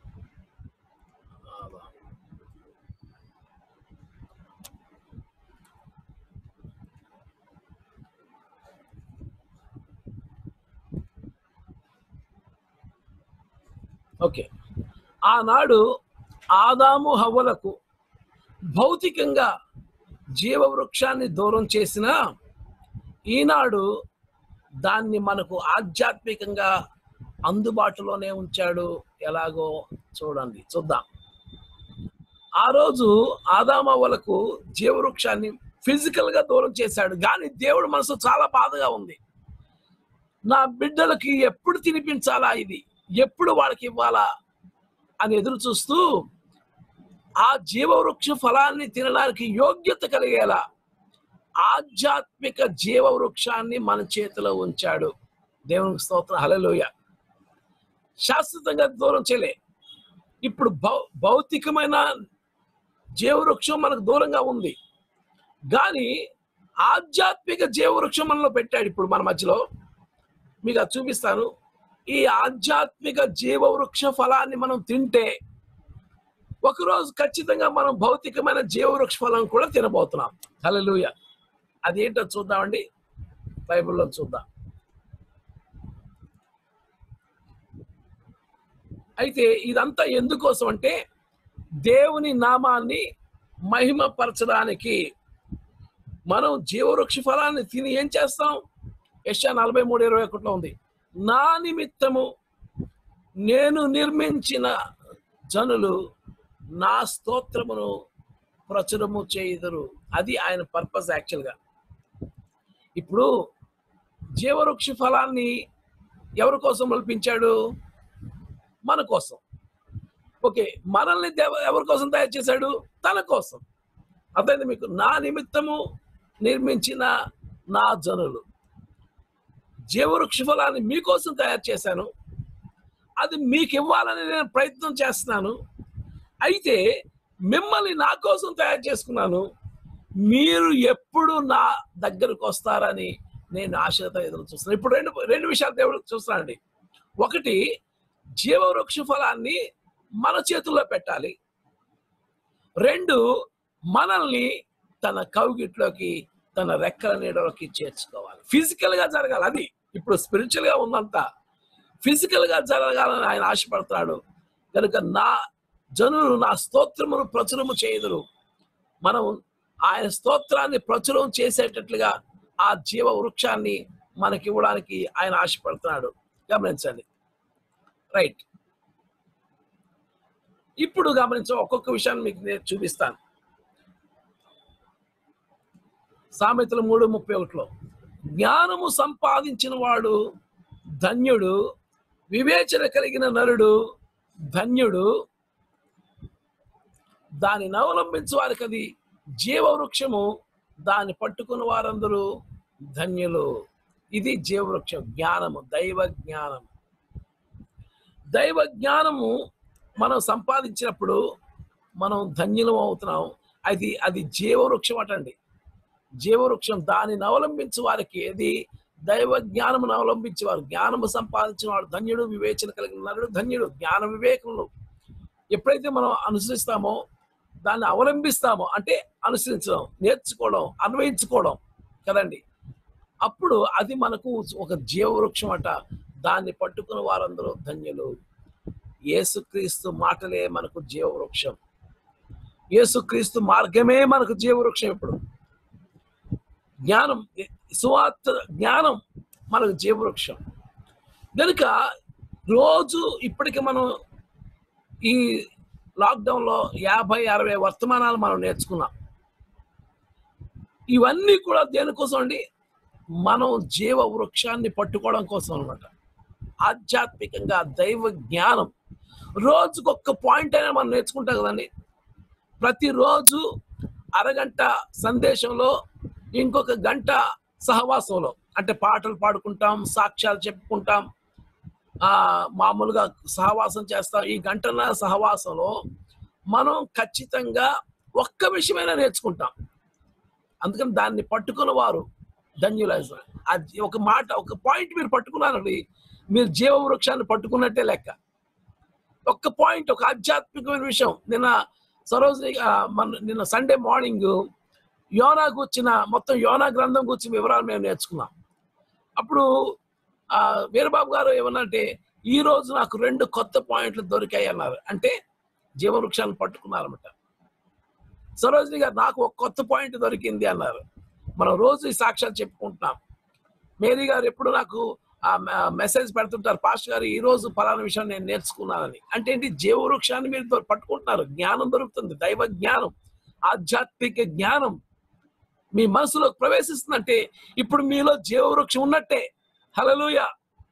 ఓకే ఆనాడు ఆదాము హవ్వలకు భౌతికంగా జీవవృక్షాన్ని దూరం చేసిన ఈనాడు దాన్ని మనకు ఆధ్యాత్మికంగా అందుబాటులోనే ఉంచాడు ఎలాగో చూడండి చూద్దాం ఆ రోజు ఆదామవ్వలకు జీవవృక్షాన్ని ఫిజికల్ గా దూరం చేశాడు కానీ దేవుడు మనసు చాలా బాధగా ఉంది నా బిడ్డలకి ఎప్పుడు తినిపించాలా ఇది ఎప్పుడు వాళ్ళకి ఇవ్వాలా అని ఎదురు చూస్తూ ఆ జీవవృక్ష ఫలాన్ని తినడానికి యోగ్యత కలిగేలా ఆధ్యాత్మిక జీవవృక్షాన్ని మన చేతిలో ఉంచాడు దేవునికి స్తోత్రం హల్లెలూయా శాశ్వతంగా దూరం చేయలే ఇప్పుడు భౌ భౌతికమైన జీవవృక్షం మనకు దూరంగా ఉంది కానీ ఆధ్యాత్మిక జీవవృక్షం మనలో పెట్టాడు ఇప్పుడు మన మధ్యలో మీకు అది చూపిస్తాను ఈ ఆధ్యాత్మిక జీవవృక్ష ఫలాన్ని మనం తింటే ఒకరోజు ఖచ్చితంగా మనం భౌతికమైన జీవవృక్ష ఫలం కూడా తినబోతున్నాం హల్లెలూయ అదేంటో చూద్దామండి బైబిల్లో చూద్దాం అయితే ఇదంతా ఎందుకోసం అంటే దేవుని నామాన్ని మహిమపరచడానికి మనం జీవవృక్ష ఫలాన్ని తిని ఏం చేస్తాం యశా నలభై మూడు ఇరవై ఒకటిలో ఉంది నా నిమిత్తము నేను నిర్మించిన జనులు నా స్తోత్రమును ప్రచురము చేయుదురు అది ఆయన పర్పస్ యాక్చువల్గా ఇప్పుడు జీవవృక్ష ఫలాన్ని ఎవరి కోసం కల్పించాడు మన కోసం ఓకే మనల్ని దేవ- ఎవరి కోసం తయారు చేశాడు తన కోసం అర్థమైంది మీకు నా నిమిత్తము నిర్మించిన నా జనులు జీవవృక్ష ఫలాన్ని మీకోసం తయారు చేశాను అది మీకు ఇవ్వాలని నేను ప్రయత్నం చేస్తున్నాను అయితే మిమ్మల్ని నా కోసం తయారు చేసుకున్నాను మీరు ఎప్పుడు నా దగ్గరకు వస్తారని నేను ఆశతో ఎదురు చూస్తున్నాను ఇప్పుడు రెండు రెండు విషయాలు దేవుడు చూస్తున్నానండి ఒకటి జీవవృక్ష ఫలాన్ని మన చేతుల్లో పెట్టాలి రెండు మనల్ని తన కౌగిట్లోకి తన రెక్కల నీడలోకి చేర్చుకోవాలి ఫిజికల్ గా జరగాలి అది ఇప్పుడు స్పిరిచువల్ గా ఉన్నంత ఫిజికల్ గా జరగాలని ఆయన ఆశపడుతున్నాడు కనుక నా జనులు నా స్తోత్రమును ప్రచురము చేయుదురు మనం ఆయన స్తోత్రాన్ని ప్రచురం చేసేటట్లుగా ఆ జీవ వృక్షాన్ని మనకి ఇవ్వడానికి ఆయన ఆశపడుతున్నాడు గమనించండి రైట్ ఇప్పుడు గమనించ ఒక్కొక్క విషయాన్ని మీకు నేను చూపిస్తాను సామెతలు మూడు ముప్పై ఒకటిలో జ్ఞానము సంపాదించిన వాడు ధన్యుడు వివేచన కలిగిన నరుడు ధన్యుడు దానిని అవలంబించు వారికి అది జీవవృక్షము దాన్ని పట్టుకున్న వారందరూ ధన్యులు ఇది జీవవృక్షం జ్ఞానము దైవ జ్ఞానం దైవ జ్ఞానము మనం సంపాదించినప్పుడు మనం ధన్యులం అవుతున్నాం అది అది జీవవృక్షం అటండి జీవవృక్షం దానిని అవలంబించు వారికి అది దైవ జ్ఞానమును అవలంబించే వారు జ్ఞానము సంపాదించిన వాడు ధన్యుడు వివేచన కలిగిన నరుడు ధన్యుడు జ్ఞాన వివేకములు ఎప్పుడైతే మనం అనుసరిస్తామో దాన్ని అవలంబిస్తామో అంటే అనుసరించడం నేర్చుకోవడం అన్వయించుకోవడం కదండి అప్పుడు అది మనకు ఒక జీవవృక్షం అట దాన్ని పట్టుకున్న వారందరూ ధన్యులు యేసుక్రీస్తు మాటలే మనకు జీవవృక్షం యేసుక్రీస్తు మార్గమే మనకు జీవవృక్షం ఇప్పుడు జ్ఞానం సువార్త జ్ఞానం మనకు జీవవృక్షం కనుక రోజు ఇప్పటికి మనం ఈ లాక్డౌన్లో యాభై అరవై వర్తమానాలు మనం నేర్చుకున్నాం ఇవన్నీ కూడా దేనికోసం అండి మనం జీవ వృక్షాన్ని పట్టుకోవడం కోసం అనమాట ఆధ్యాత్మికంగా దైవ జ్ఞానం రోజుకొక్క పాయింట్ అయినా మనం నేర్చుకుంటాం కదండి ప్రతిరోజు అరగంట సందేశంలో ఇంకొక గంట సహవాసంలో అంటే పాటలు పాడుకుంటాం సాక్ష్యాలు చెప్పుకుంటాం ఆ మామూలుగా సహవాసం చేస్తాం ఈ గంటన్నర సహవాసంలో మనం ఖచ్చితంగా ఒక్క విషయమైనా నేర్చుకుంటాం అందుకని దాన్ని పట్టుకున్న వారు ధన్యులైన అది ఒక మాట ఒక పాయింట్ మీరు పట్టుకున్నారండి మీరు జీవ వృక్షాన్ని పట్టుకున్నట్టే లెక్క ఒక్క పాయింట్ ఒక ఆధ్యాత్మికమైన విషయం నిన్న సరోజిని ఆ, మన నిన్న సండే మార్నింగ్ యోనా కూర్చిన మొత్తం యోనా గ్రంథం కూర్చిన వివరాలు మేము నేర్చుకున్నాం అప్పుడు ఆ వీరబాబు గారు ఏమన్నంటే ఈ రోజు నాకు రెండు కొత్త పాయింట్లు దొరికాయి అన్నారు అంటే జీవవృక్షాలను పట్టుకున్నారన్నమాట సరోజిని గారు నాకు ఒక కొత్త పాయింట్ దొరికింది అన్నారు మనం రోజు ఈ సాక్ష్యాలు చెప్పుకుంటున్నాం మేరీ గారు ఎప్పుడు నాకు ఆ మెసేజ్ పెడుతుంటారు పాస్టర్ గారు ఈ రోజు ఫలానా విషయం నేను నేర్చుకున్నానని అంటే ఏంటి జీవవృక్షాన్ని మీరు దొ- పట్టుకుంటున్నారు జ్ఞానం దొరుకుతుంది దైవ జ్ఞానం ఆధ్యాత్మిక జ్ఞానం మీ మనసులో ప్రవేశిస్తుందంటే ఇప్పుడు మీలో జీవవృక్షం ఉన్నట్టే హలలుయ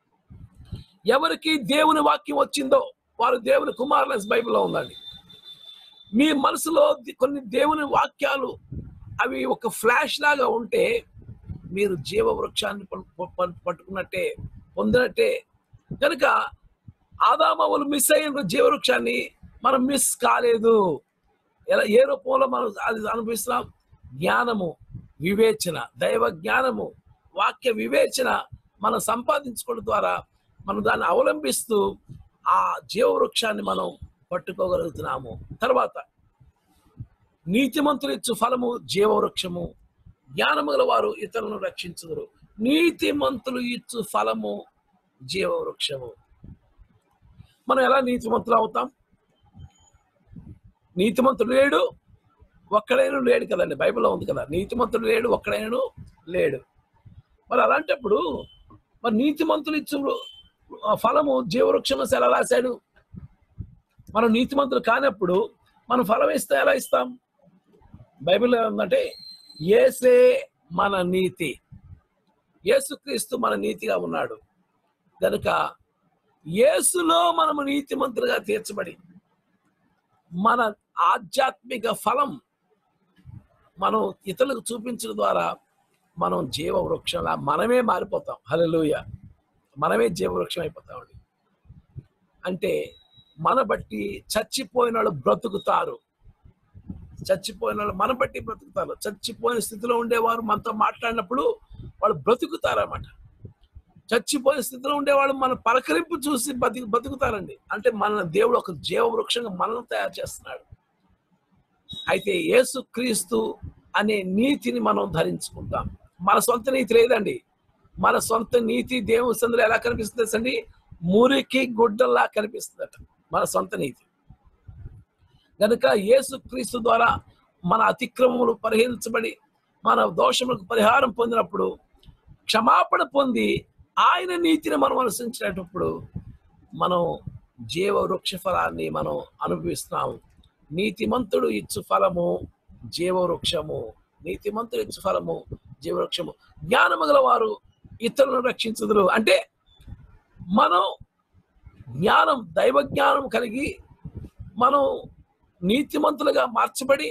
ఎవరికి దేవుని వాక్యం వచ్చిందో వారు దేవుని కుమారుల బైబిల్లో ఉందండి మీ మనసులో ది- కొన్ని దేవుని వాక్యాలు అవి ఒక ఫ్లాష్ లాగా ఉంటే మీరు జీవ వృక్షాన్ని ప- ప- పట్టుకున్నట్టే పొందినట్టే కనుక ఆదామవులు మిస్ అయిన జీవవృక్షాన్ని మనం మిస్ కాలేదు ఎలా ఏ రూపంలో మనం అది అనుభవిస్తున్నాం జ్ఞానము వివేచన దైవ జ్ఞానము వాక్య వివేచన మనం సంపాదించుకోవడం ద్వారా మనం దాన్ని అవలంబిస్తూ ఆ జీవవృక్షాన్ని మనం పట్టుకోగలుగుతున్నాము తర్వాత నీతిమంతులు ఇచ్చు ఫలము జీవవృక్షము జ్ఞానము గల వారు ఇతరులను రక్షించుదురు నీతిమంతులు ఇచ్చు ఫలము జీవవృక్షము మనం ఎలా నీతిమంతులు అవుతాం నీతిమంతుడు లేడు ఒక్కడైనా లేడు కదండి బైబిల్లో ఉంది కదా నీతిమంతుడు లేడు ఒక్కడైనా లేడు మరి అలాంటప్పుడు మరి నీతిమంతులు ఇచ్చు ఆ ఫలము జీవవృక్షము ఎలా రాశాడు మనం నీతిమంతులు కానప్పుడు మనం ఫలం ఇస్తే ఎలా ఇస్తాం బైబిల్లో ఏముందంటే ఏసే మన నీతి యేసుక్రీస్తు మన నీతిగా ఉన్నాడు కనుక యేసులో మనము నీతిమంతులుగా తీర్చబడి మన ఆధ్యాత్మిక ఫలం మనం ఇతరులకు చూపించడం ద్వారా మనం జీవ వృక్షంలా మనమే మారిపోతాం హల్లెలూయ మనమే జీవ వృక్షం అయిపోతామండి అంటే మన బట్టి చచ్చిపోయిన వాళ్ళు బ్రతుకుతారు చచ్చిపోయిన వాళ్ళు మన బట్టి బ్రతుకుతారు చచ్చిపోయిన స్థితిలో ఉండేవారు మనతో మాట్లాడినప్పుడు వాళ్ళు బ్రతుకుతారు అన్నమాట చచ్చిపోయిన స్థితిలో ఉండేవాళ్ళు మన పలకరింపు చూసి బతికి బతుకుతారండి అంటే మన దేవుడు ఒక జీవ వృక్షంగా మనల్ని తయారు చేస్తున్నాడు అయితే యేసు క్రీస్తు అనే నీతిని మనం ధరించుకుంటాం మన సొంత నీతి లేదండి మన సొంత నీతి దేవుని సందులో ఎలా కనిపిస్తుంది అండి మురికి గుడ్డల్లా కనిపిస్తుందట మన సొంత నీతి కనుక యేసు క్రీస్తు ద్వారా మన అతిక్రమములు పరిహరించబడి మన దోషములకు పరిహారం పొందినప్పుడు క్షమాపణ పొంది ఆయన నీతిని మనం అనుసరించినప్పుడు మనం జీవ వృక్ష ఫలాన్ని మనం అనుభవిస్తున్నాము నీతిమంతుడు ఇచ్చు ఫలము జీవవృక్షము నీతిమంతుడు ఇచ్చు ఫలము జీవవృక్షము జ్ఞానము గల వారు ఇతరులను రక్షించుదురు అంటే మనం జ్ఞానం దైవ జ్ఞానం కలిగి మనం నీతిమంతులుగా మార్చబడి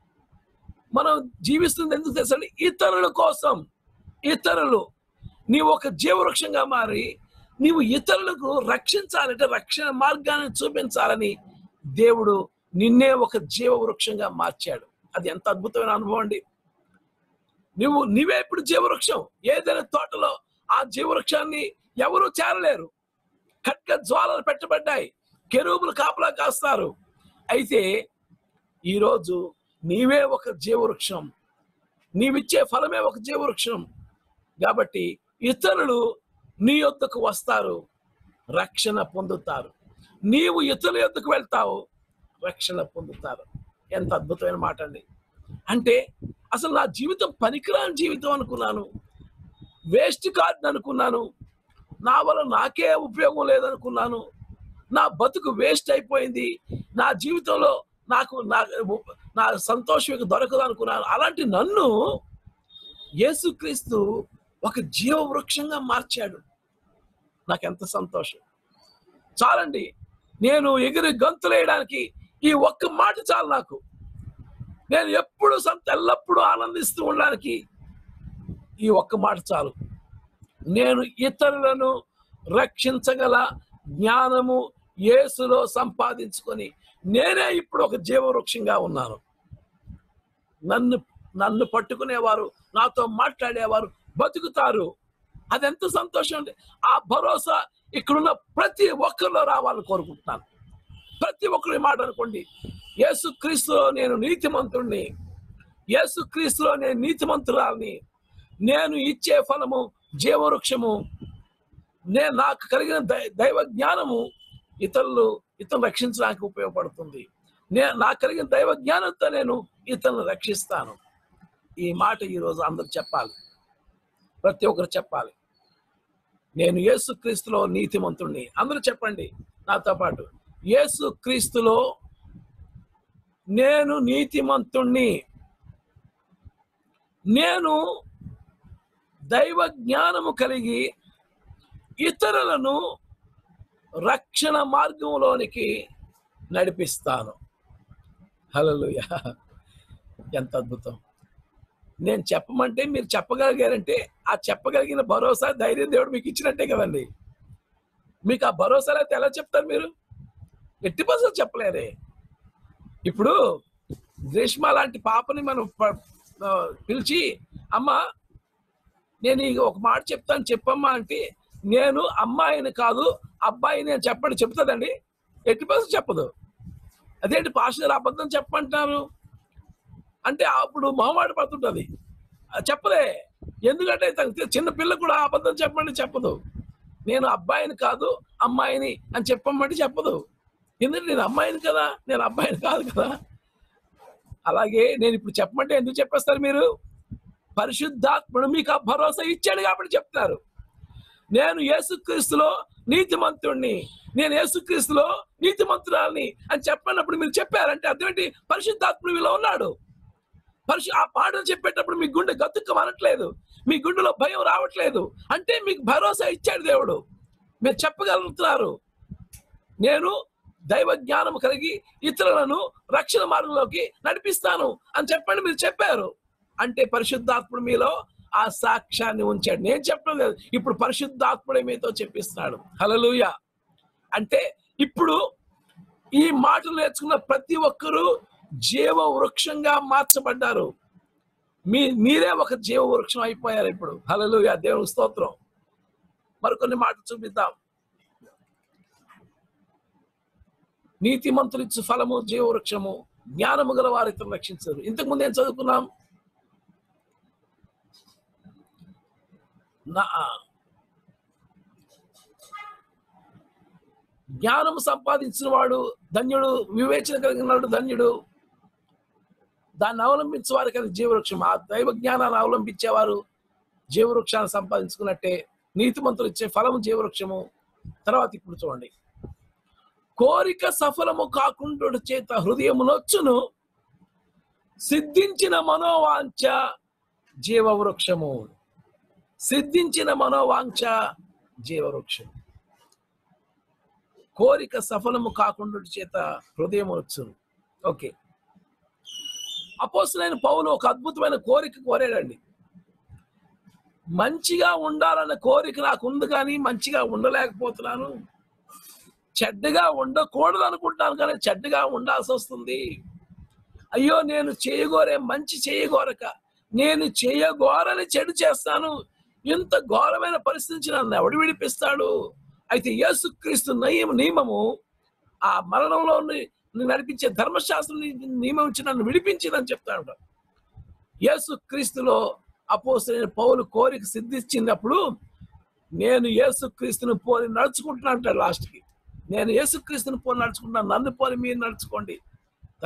మనం జీవిస్తుంది ఎందుకు తెలుసండి ఇతరుల కోసం ఇతరులు నీవు ఒక జీవవృక్షంగా మారి నీవు ఇతరులకు రక్షించాలంటే రక్షణ మార్గాన్ని చూపించాలని దేవుడు నిన్నే ఒక జీవవృక్షంగా మార్చాడు అది ఎంత అద్భుతమైన అనుభవం అండి నువ్వు నీవే ఇప్పుడు జీవవృక్షం ఏదైనా తోటలో ఆ జీవవృక్షాన్ని ఎవరూ చేరలేరు ఖడ్గ జ్వాలలు పెట్టబడ్డాయి కెరూబులు కాపలా కాస్తారు అయితే ఈరోజు నీవే ఒక జీవవృక్షం నీవిచ్చే ఫలమే ఒక జీవవృక్షం కాబట్టి ఇతరులు నీ యొద్దకు వస్తారు రక్షణ పొందుతారు నీవు ఇతరుల యొద్దకు వెళ్తావు రక్షణ పొందుతారు ఎంత అద్భుతమైన మాట అండి అంటే అసలు నా జీవితం పనికిరాని జీవితం అనుకున్నాను వేస్ట్ కార్డ్ అనుకున్నాను నా వల్ల నాకే ఉపయోగం లేదనుకున్నాను నా బతుకు వేస్ట్ అయిపోయింది నా జీవితంలో నాకు నా నా సంతోషం ఇక దొరకదు అనుకున్నాను అలాంటి నన్ను యేసుక్రీస్తు ఒక జీవ వృక్షంగా మార్చాడు నాకెంత సంతోషం చాలండి నేను ఎగిరి గంతులేయడానికి ఈ ఒక్క మాట చాలు నాకు నేను ఎప్పుడు సంత ఎల్లప్పుడూ ఆనందిస్తూ ఉండడానికి ఈ ఒక్క మాట చాలు నేను ఇతరులను రక్షించగల జ్ఞానము యేసులో సంపాదించుకొని నేనే ఇప్పుడు ఒక జీవవృక్షంగా ఉన్నాను నన్ను నన్ను పట్టుకునేవారు నాతో మాట్లాడేవారు బతుకుతారు అదెంత సంతోషం అండి ఆ భరోసా ఇక్కడున్న ప్రతి ఒక్కరిలో రావాలని కోరుకుంటున్నాను ప్రతి ఒక్కరి మాట అనుకోండి యేసు క్రీస్తులో నేను నీతిమంతుణ్ణి యేసు క్రీస్తులో నేను నీతిమంతురాలని నేను ఇచ్చే ఫలము జీవవృక్షము నేను నాకు కలిగిన దై- దైవ జ్ఞానము ఇతరులు ఇతరులు రక్షించడానికి ఉపయోగపడుతుంది నేను నాకు కలిగిన దైవ జ్ఞానంతో నేను ఇతరులను రక్షిస్తాను ఈ మాట ఈరోజు అందరు చెప్పాలి ప్రతి ఒక్కరు చెప్పాలి నేను యేసు క్రీస్తులో నీతిమంతుణ్ణి అందరూ చెప్పండి నాతో పాటు యేసు క్రీస్తులో నేను నీతిమంతుణ్ణి నేను దైవ జ్ఞానము కలిగి ఇతరులను రక్షణ మార్గంలోనికి నడిపిస్తాను హల్లెలూయ ఎంత అద్భుతం నేను చెప్పమంటే మీరు చెప్పగలిగారంటే ఆ చెప్పగలిగిన భరోసా ధైర్యం దేవుడు మీకు ఇచ్చినట్టే కదండి మీకు ఆ భరోసా అయితే ఎలా చెప్తారు మీరు ఎట్టి భరోసా చెప్పలేరే ఇప్పుడు గ్రీష్మ లాంటి పాపని మనం ప- ఆ, పిలిచి అమ్మ నేను ఈ ఒక మాట చెప్తాను చెప్పమ్మా అంటే నేను అమ్మాయిని కాదు అబ్బాయిని అని చెప్పండి చెప్తుందండి ఎట్టి పరిస్థితి చెప్పదు అదేంటి పాస్టర్ అబద్ధం చెప్పమంటున్నారు అంటే అప్పుడు మొహమాట పడుతుంటది అది చెప్పలే ఎందుకంటే తనకి చిన్న పిల్ల కూడా అబద్ధం చెప్పమంటే చెప్పదు నేను అబ్బాయిని కాదు అమ్మాయిని అని చెప్పమంటే చెప్పదు ఎందుకంటే నేను అమ్మాయిని కదా నేను అబ్బాయిని కాదు కదా అలాగే నేను ఇప్పుడు చెప్పమంటే ఎందుకు చెప్పేస్తారు మీరు పరిశుద్ధాత్ముడు మీకు ఆ భరోసా ఇచ్చాడు కాబట్టి చెప్తున్నారు నేను యేసుక్రీస్తులో నీతిమంతుణ్ణి నేను యేసుక్రీస్తులో నీతిమంతురాల్ని అని చెప్పినప్పుడు మీరు చెప్పారంటే అర్థం ఏంటి పరిశుద్ధాత్ముడు మీలో ఉన్నాడు పరిశు ఆ పాటలు చెప్పేటప్పుడు మీ గుండె గతుక్క అనట్లేదు మీ గుండెలో భయం రావట్లేదు అంటే మీకు భరోసా ఇచ్చాడు దేవుడు మీరు చెప్పగలుగుతున్నారు నేను దైవ జ్ఞానం కలిగి ఇతరులను రక్షణ మార్గంలోకి నడిపిస్తాను అని చెప్పండి మీరు చెప్పారు అంటే పరిశుద్ధాత్ముడు మీలో ఆ సాక్ష్యాన్ని ఉంచాడు నేను చెప్పడం లేదు ఇప్పుడు పరిశుద్ధాత్ముడే మీతో చెప్పిస్తున్నాడు హలలుయ అంటే ఇప్పుడు ఈ మాటలు నేర్చుకున్న ప్రతి ఒక్కరూ జీవ వృక్షంగా మార్చబడ్డారు మీ మీరే ఒక జీవ వృక్షం అయిపోయారు ఇప్పుడు హలలుయ దేవుని స్తోత్రం మరికొన్ని మాటలు చూపిద్దాం నీతిమంతులు ఇచ్చు ఫలము జీవవృక్షము జ్ఞానము గల వారితో రక్షించరు ఇంతకు ముందు ఏం చదువుకున్నాం నా జ్ఞానము సంపాదించిన వాడు ధన్యుడు వివేచన కలిగిన వాడు ధన్యుడు దాన్ని అవలంబించే వారికి అది జీవవృక్షం ఆ దైవ జ్ఞానాన్ని అవలంబించేవారు జీవవృక్షాన్ని సంపాదించుకున్నట్టే నీతిమంతులు ఇచ్చే ఫలము జీవవృక్షము తర్వాత ఇప్పుడు చూడండి కోరిక సఫలము కాకుండా చేత హృదయమునొచ్చును సిద్ధించిన మనోవాంఛ జీవవృక్షము సిద్ధించిన మనోవాంఛ జీవవృక్షం కోరిక సఫలము కాకుండా చేత హృదయం వచ్చును ఓకే అపోసలైన పౌలు ఒక అద్భుతమైన కోరిక కోరాడండి మంచిగా ఉండాలన్న కోరిక నాకు ఉంది కానీ మంచిగా ఉండలేకపోతున్నాను చెడ్డగా ఉండకూడదు అనుకుంటాను కానీ చెడ్డగా ఉండాల్సి వస్తుంది అయ్యో నేను చేయగోరే మంచి చేయగోరక నేను చేయగోరని చెడు చేస్తాను ఇంత ఘోరమైన పరిస్థితి నుంచి నన్ను ఎవడు విడిపిస్తాడు అయితే యేసుక్రీస్తు నయం నియమము ఆ మరణంలో ని- ని నడిపించే ధర్మశాస్త్రం ని- నియమం ఇచ్చి నన్ను విడిపించిందని చెప్తాడు యేసు క్రీస్తులో అపోసరైన పౌలు కోరిక సిద్ధించినప్పుడు నేను యేసు క్రీస్తుని పోలి నడుచుకుంటున్నా అంటాడు లాస్ట్కి నేను యేసుక్రీస్తుని పోలి నడుచుకుంటున్నాను నన్ను పోలి మీరు నడుచుకోండి తన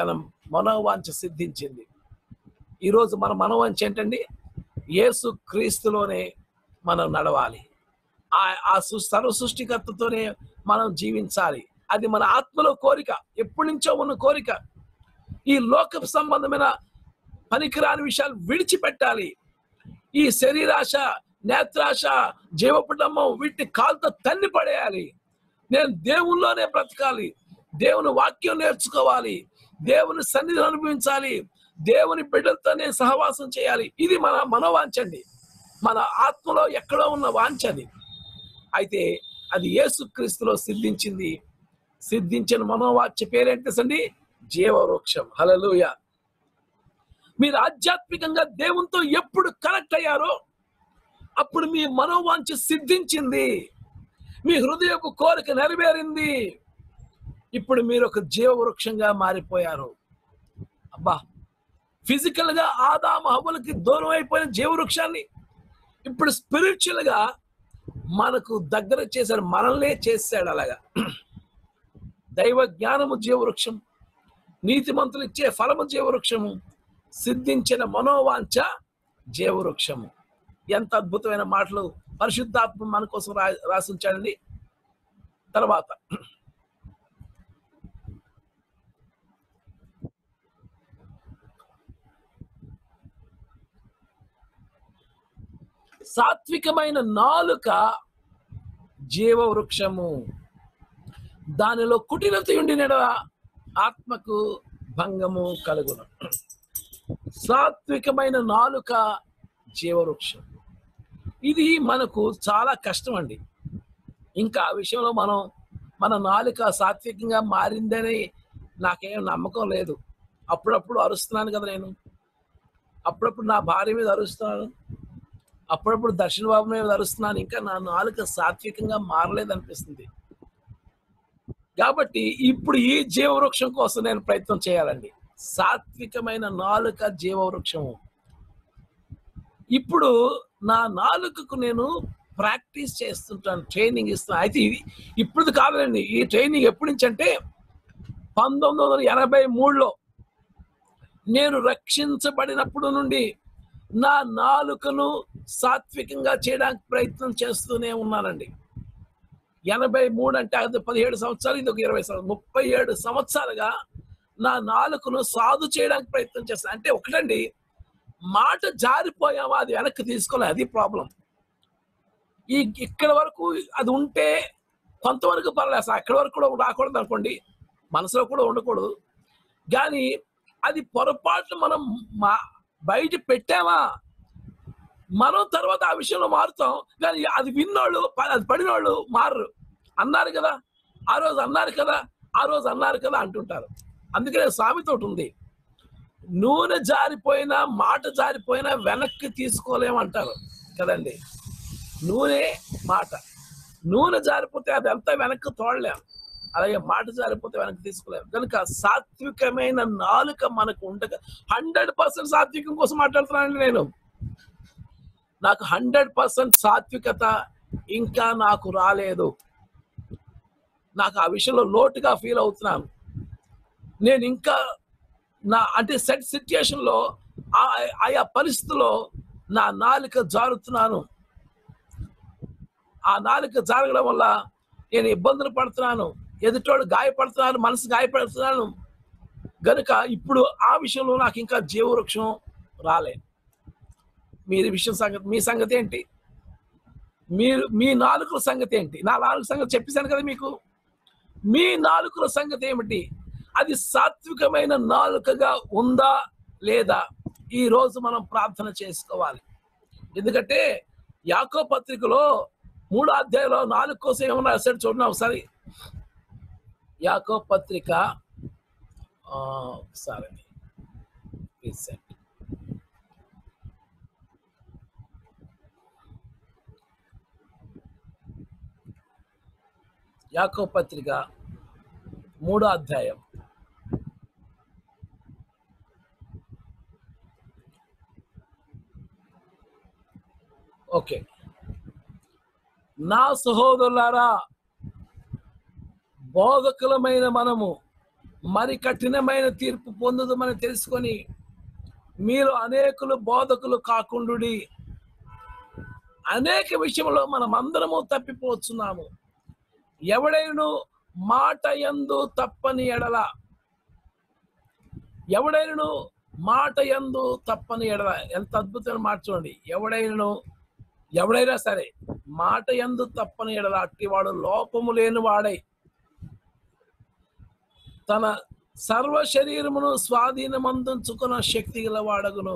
మనోవాంఛ సిద్ధించింది ఈరోజు మన మనోవాంఛ ఏంటండి యేసు క్రీస్తులోనే మనం నడవాలి ఆ ఆ సు- సర్వ సృష్టికర్తతోనే మనం జీవించాలి అది మన ఆత్మలో కోరిక ఎప్పటి నుంచో ఉన్న కోరిక ఈ లోక సంబంధమైన పనికిరాని విషయాలు విడిచిపెట్టాలి ఈ శరీరాశ నేత్రాశ జీవపుడమ్మం వీటిని కాలుతో తన్ని పడేయాలి నేను దేవుల్లోనే బ్రతకాలి దేవుని వాక్యం నేర్చుకోవాలి దేవుని సన్నిధిని అనుభవించాలి దేవుని బిడ్డలతో నేను సహవాసం చేయాలి ఇది మన మనోవాంచండి మన ఆత్మలో ఎక్కడో ఉన్న వాంఛది అయితే అది యేసుక్రీస్తులో సిద్ధించింది సిద్ధించిన మనోవాచ్య పేరేంటండి జీవవృక్షం హలలుయ మీరు ఆధ్యాత్మికంగా దేవునితో ఎప్పుడు కనెక్ట్ అయ్యారో అప్పుడు మీ మనోవాంఛ సిద్ధించింది మీ హృదయపు కోరిక నెరవేరింది ఇప్పుడు మీరు ఒక జీవవృక్షంగా మారిపోయారు అబ్బా ఫిజికల్ గా ఆదామ హవ్వలకి దూరం అయిపోయిన జీవవృక్షాన్ని ఇప్పుడు స్పిరిచువల్ గా మనకు దగ్గర చేశాడు మనల్నే చేశాడు అలాగా దైవ జ్ఞానము జీవవృక్షం నీతిమంతులు ఇచ్చే ఫలము జీవవృక్షము సిద్ధించిన మనోవాంఛ జీవవృక్షము ఎంత అద్భుతమైన మాటలు పరిశుద్ధాత్మ మన కోసం రా రాసి ఉంచాడండి తర్వాత సాత్వికమైన నాలుక జీవవృక్షము దానిలో కుటిలత ఉండిన ఆత్మకు భంగము కలుగును సాత్వికమైన నాలుక జీవవృక్షం ఇది మనకు చాలా కష్టం అండి ఇంకా ఆ విషయంలో మనం మన నాలుక సాత్వికంగా మారిందని నాకేం నమ్మకం లేదు అప్పుడప్పుడు అరుస్తున్నాను కదా నేను అప్పుడప్పుడు నా భార్య మీద అరుస్తున్నాను అప్పుడప్పుడు దర్శన బాబు మీద అరుస్తున్నాను ఇంకా నా నాలుక సాత్వికంగా మారలేదు అనిపిస్తుంది కాబట్టి ఇప్పుడు ఈ జీవవృక్షం కోసం నేను ప్రయత్నం చేయాలండి సాత్వికమైన నాలుక జీవవృక్షము ఇప్పుడు నా నాలుకకు నేను ప్రాక్టీస్ చేస్తుంటాను ట్రైనింగ్ ఇస్తాను అయితే ఇది ఇప్పుడు కాదండి ఈ ట్రైనింగ్ ఎప్పటి నుంచి అంటే పంతొమ్మిది వందల ఎనభై మూడులో నేను రక్షించబడినప్పుడు నుండి నా నాలుకను సాత్వికంగా చేయడానికి ప్రయత్నం చేస్తూనే ఉన్నానండి ఎనభై మూడు అంటే అది పదిహేడు సంవత్సరాలు ఇది ఒక ఇరవై సంవత్సరాలు ముప్పై ఏడు సంవత్సరాలుగా నా నాలుకను సాధు చేయడానికి ప్రయత్నం చేస్తాను అంటే ఒకటండి మాట జారిపోయామా అది వెనక్కి తీసుకోలేదు అది ప్రాబ్లం ఈ ఇక్కడ వరకు అది ఉంటే కొంతవరకు పర్లేదు అసలు అక్కడి వరకు కూడా రాకూడదు అనుకోండి మనసులో కూడా ఉండకూడదు కానీ అది పొరపాట్లు మనం మా బయట పెట్టామా మనం తర్వాత ఆ విషయంలో మారుతాం కానీ అది విన్నోళ్ళు ప- అది పడినోళ్ళు మారరు అన్నారు కదా ఆ రోజు అన్నారు కదా ఆ రోజు అన్నారు కదా అంటుంటారు అందుకనే సామెత ఒకటి ఉంది నూనె జారిపోయినా మాట జారిపోయినా వెనక్కి తీసుకోలేమంటారు కదండి నూనె మాట నూనె జారిపోతే అది అంతా వెనక్కి తోడలేం అలాగే మాట జారిపోతే వెనక్కి తీసుకోలేం కనుక సాత్వికమైన నాలుక మనకు ఉండగా హండ్రెడ్ పర్సెంట్ సాత్వికం కోసం మాట్లాడుతున్నానండి నేను నాకు హండ్రెడ్ పర్సెంట్ సాత్వికత ఇంకా నాకు రాలేదు నాకు ఆ విషయంలో లోటుగా ఫీల్ అవుతున్నాను నేను ఇంకా నా అంటే సెట్ సిచ్యుయేషన్ లో ఆ- ఆయా పరిస్థితుల్లో నా నాలుక జారుతున్నాను ఆ నాలుక జారగడం వల్ల నేను ఇబ్బందులు పడుతున్నాను ఎదుటోడు గాయపడుతున్నాను మనసు గాయపడుతున్నాను గనుక ఇప్పుడు ఆ విషయంలో నాకు ఇంకా జీవవృక్షం రాలే మీరు విషయం సంగతి మీ సంగతి ఏంటి మీరు మీ నాలుకల సంగతి ఏంటి నా నాలుగు సంగతి చెప్పేశాను కదా మీకు మీ నాలుకల సంగతి ఏమిటి అది సాత్వికమైన నాలుకగా ఉందా లేదా ఈ రోజు మనం ప్రార్థన చేసుకోవాలి ఎందుకంటే యాకో పత్రికలో మూడో అధ్యాయంలో నాలుగు కోసం ఏమన్నా రాశాడు చూడండి ఒకసారి యాకో పత్రిక ఆ, ఒకసారి Please send. యాకో పత్రిక మూడో అధ్యాయం ఓకే నా సహోదరులారా బోధకులమైన మనము మరి కఠినమైన తీర్పు పొందుదమని తెలుసుకొని మీరు అనేకులు బోధకులు కాకుండుడి అనేక విషయంలో మనం అందరము తప్పిపోతున్నాము ఎవడైను మాట యందు తప్పని ఎడల ఎవడైనను మాట యందు తప్పని ఎడల ఎంత అద్భుతమైన మాట చూడండి ఎవడైనను ఎవడైనా సరే మాట యందు తప్పని ఎడల అట్టివాడు లోపము లేని వాడై తన సర్వ శరీరమును స్వాధీనమందించుకున్న శక్తి గల వాడగును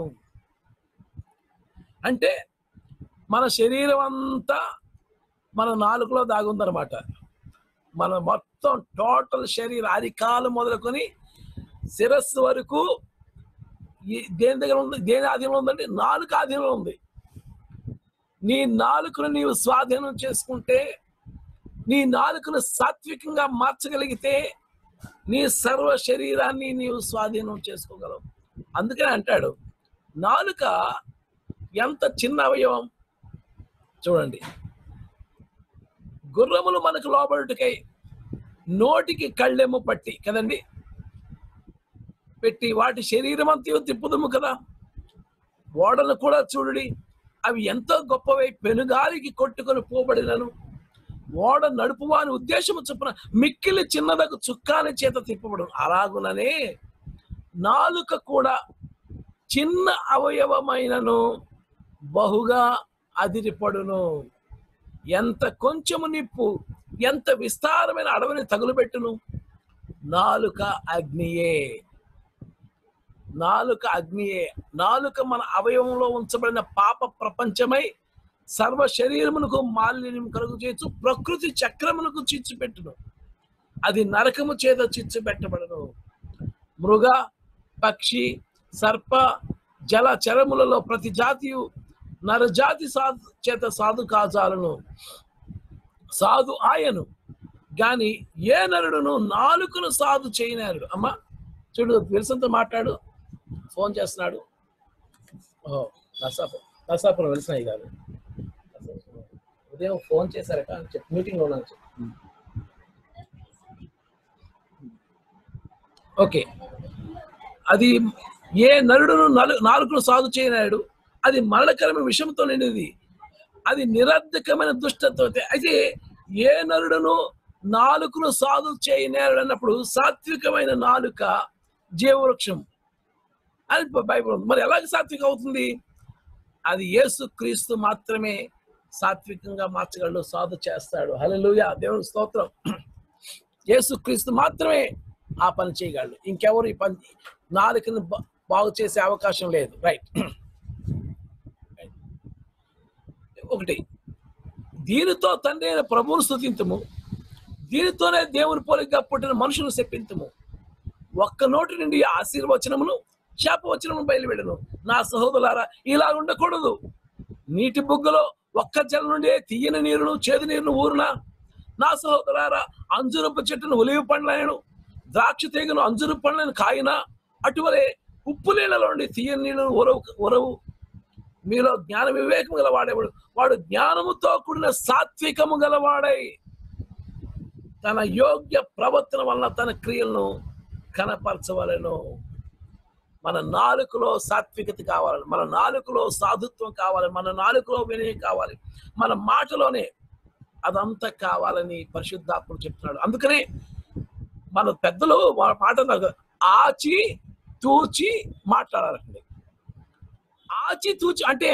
అంటే మన శరీరం అంతా మన నాలుగులో దాగుందనమాట మన మొత్తం టోటల్ శరీరం అరికాలు మొదలుకొని శిరస్సు వరకు ఈ- దేని దగ్గర ఉంది దేని ఆధీనంలో ఉందంటే నాలుగు ఆధీనంలో ఉంది నీ నాలుకను నీవు స్వాధీనం చేసుకుంటే నీ నాలుకను సాత్వికంగా మార్చగలిగితే నీ సర్వ శరీరాన్ని నీవు స్వాధీనం చేసుకోగలవు అందుకని అంటాడు నాలుక ఎంత చిన్న అవయవం చూడండి గుర్రములు మనకు లోబడుటకై నోటికి కళ్ళెము పట్టి కదండి పెట్టి వాటి శరీరం అంతా తిప్పుదము కదా ఓడను కూడా చూడుడి అవి ఎంతో గొప్పవై పెనుగాలికి కొట్టుకొని పోబడినను ఓడ నడుపువాని ఉద్దేశము చొప్పున మిక్కిలి చిన్నదకు చుక్కాని చేత తిప్పబడు అలాగుననే నాలుక కూడా చిన్న అవయవమైనను బహుగా అదిరిపడును ఎంత కొంచెము నిప్పు ఎంత విస్తారమైన అడవిని తగులుబెట్టును నాలుక అగ్నియే నాలుక అగ్నియే నాలుక మన అవయవంలో ఉంచబడిన పాప ప్రపంచమై సర్వ శరీరమునకు మాలిన్యం కలుగు చేయొచ్చు ప్రకృతి చక్రమునకు చిచ్చు పెట్టును అది నరకము చేత చిచ్చు పెట్టబడను మృగ పక్షి సర్ప జల చరములలో ప్రతి జాతియు నరజాతి సాధు చేత సాధు కాజాలను సాధు ఆయను గాని ఏ నరుడును నాలుకను సాధు చేయనారు అమ్మా చూడు విల్సన్తో మాట్లాడు ఫోన్ చేస్తున్నాడు ఓ నర్సాపురం నర్సాపురం వెలిసినాయి కాదు ఉదయం ఫోన్ చేశారట అని చెప్పి మీటింగ్లో ఉన్నాను చెప్పు ఓకే అది ఏ నరుడును నలు నాలుగును సాధు చేయనాడు అది మరణకరమైన విషయంతో నిండిది అది నిరర్ధకమైన దుష్టతో అయితే ఏ నరుడును నాలుకను సాధు చేయనేరు అన్నప్పుడు సాత్వికమైన నాలుక జీవవృక్షం అని బైబిల్ ఉంది మరి ఎలాగ సాత్వికం అవుతుంది అది యేసు క్రీస్తు మాత్రమే సాత్వికంగా మార్చగలడు సాధు చేస్తాడు హల్లెలూయా దేవుని స్తోత్రం యేసు క్రీస్తు మాత్రమే ఆ పని చేయగలడు ఇంకెవరు ఈ పని నాలుకను బా- బాగు చేసే అవకాశం లేదు రైట్ ఒకటి దీనితో తండ్రి అయిన ప్రభువును స్థుతింతుము దీనితోనే దేవుని పోలికగా పుట్టిన మనుషులు చెప్పింతుము ఒక్క నోటి నుండి ఆశీర్వచనమును శాపవచనము బయలువెడను నా సహోదరులారా ఇలా ఉండకూడదు నీటి బుగ్గలో ఒక్క జల నుండి తీయని నీరును చేదు నీరును ఊరునా నా సహోదరారా అంజురపు చెట్టును ఒలివి పండ్లను ద్రాక్ష తీగను అంజురు పండ్లను కాయినా అటువలే ఉప్పు నీళ్ళలో నుండి తీయని నీళ్ళను ఉరవు ఉరవు మీలో జ్ఞాన వివేకము గలవాడేవాడు వాడు జ్ఞానముతో కూడిన సాత్వికము గలవాడై తన యోగ్య ప్రవర్తన వలన తన క్రియలను కనపరచవలను మన నాలుకలో సాత్వికత కావాలి మన నాలుకలో సాధుత్వం కావాలి మన నాలుకలో వినయం కావాలి మన మాటలోనే అదంతా కావాలని పరిశుద్ధాత్ముడు చెప్తున్నాడు అందుకనే మన పెద్దలు వాళ్ళ మాట అన్నారు కదా, ఆచి తూచి మాట్లాడాలండి ఆచి తూచి అంటే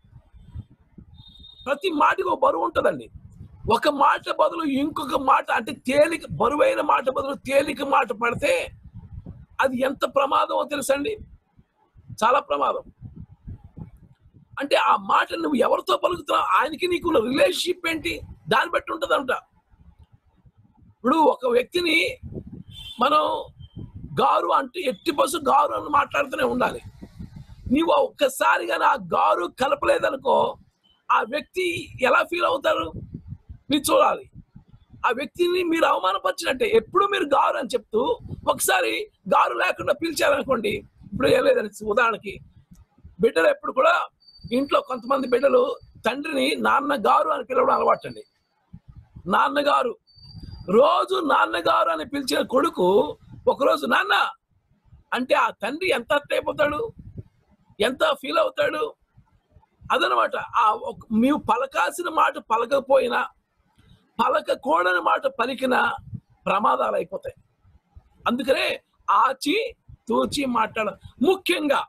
ప్రతి మాటకు ఒక బరువు ఉంటుందండి ఒక మాట బదులు ఇంకొక మాట అంటే తేలిక బరువైన మాట బదులు తేలిక మాట పడితే అది ఎంత ప్రమాదమో తెలుసండి చాలా ప్రమాదం అంటే ఆ మాట నువ్వు ఎవరితో పలుకుతున్నావు ఆయనకి నీకున్న రిలేషన్షిప్ ఏంటి దాన్ని బట్టి ఉంటుందంట ఇప్పుడు ఒక వ్యక్తిని మనం గారు అంటే ఎట్టి బస్సు గారు అని మాట్లాడుతూనే ఉండాలి నీవు ఒక్కసారిగా ఆ గారు కలపలేదనుకో ఆ వ్యక్తి ఎలా ఫీల్ అవుతారు మీరు చూడాలి ఆ వ్యక్తిని మీరు అవమానపరిచినట్టే ఎప్పుడు మీరు గారు అని చెప్తూ ఒకసారి గారు లేకుండా పిలిచారనుకోండి ఇప్పుడు ఏం లేదని ఉదాహరణకి బిడ్డలు ఎప్పుడు కూడా ఇంట్లో కొంతమంది బిడ్డలు తండ్రిని నాన్న గారు అని పిలవడం అలవాటండి నాన్నగారు రోజు నాన్నగారు అని పిలిచిన కొడుకు ఒకరోజు నాన్న అంటే ఆ తండ్రి ఎంత హర్ట్ అయిపోతాడు ఎంత ఫీల్ అవుతాడు అదనమాట ఆ ఒక- మీరు పలకాల్సిన మాట పలకపోయినా పలకకూడని మాట పలికిన ప్రమాదాలు అయిపోతాయి అందుకనే ఆచి తూచి మాట్లాడ ముఖ్యంగా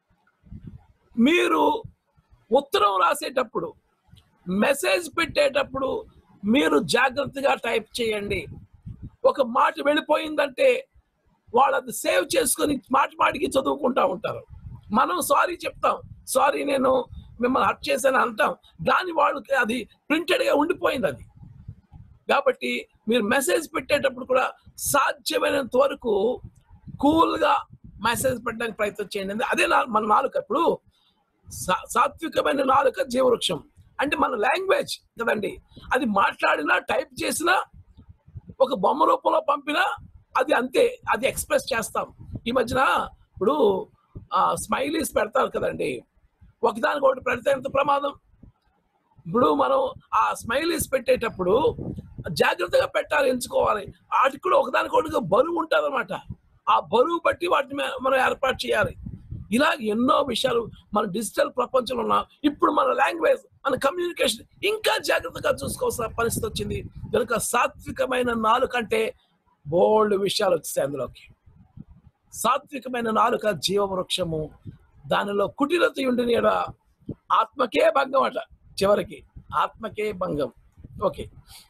మీరు ఉత్తరం రాసేటప్పుడు మెసేజ్ పెట్టేటప్పుడు మీరు జాగ్రత్తగా టైప్ చేయండి ఒక మాట వెళ్ళిపోయిందంటే వాళ్ళు అది సేవ్ చేసుకొని మాట మాటికి చదువుకుంటా ఉంటారు మనం సారీ చెప్తాం సారీ నేను మిమ్మల్ని హర్ట్ చేశాను అంటాం దాని వాళ్ళకి అది ప్రింటెడ్గా ఉండిపోయింది అది కాబట్టి మీరు మెసేజ్ పెట్టేటప్పుడు కూడా సాధ్యమైనంత వరకు కూల్గా మెసేజ్ పెట్టడానికి ప్రయత్నం చేయండి అదే నా- మన నాలుక ఇప్పుడు సా- సాత్వికమైన నాలుక జీవవృక్షం అంటే మన లాంగ్వేజ్ కదండి అది మాట్లాడినా టైప్ చేసినా ఒక బొమ్మ రూపంలో పంపినా అది అంతే అది ఎక్స్ప్రెస్ చేస్తాం ఈ మధ్యన ఇప్పుడు స్మైలీస్ పెడతారు కదండి ఒకదానికి ఒకటి పెడితే ఎంత ప్రమాదం ఇప్పుడు మనం ఆ స్మైలీస్ పెట్టేటప్పుడు జాగ్రత్తగా పెట్టాలి ఎంచుకోవాలి వాటికి కూడా ఒకదానికి ఒకటిగా బరువు ఉంటుంది అనమాట ఆ బరువు బట్టి వాటిని మే- మనం ఏర్పాటు చేయాలి ఇలా ఎన్నో విషయాలు మన డిజిటల్ ప్రపంచంలో ఉన్న ఇప్పుడు మన లాంగ్వేజ్ మన కమ్యూనికేషన్ ఇంకా జాగ్రత్తగా చూసుకోవాల్సిన పరిస్థితి వచ్చింది కనుక సాత్వికమైన నాలుకంటే బోల్డ్ విషయాలు వచ్చాయి అందులోకి సాత్వికమైన నాలుక జీవవృక్షము దానిలో కుటిలత ఉండిన యెడల ఆత్మకే భంగం అట చివరికి ఆత్మకే భంగం ఓకే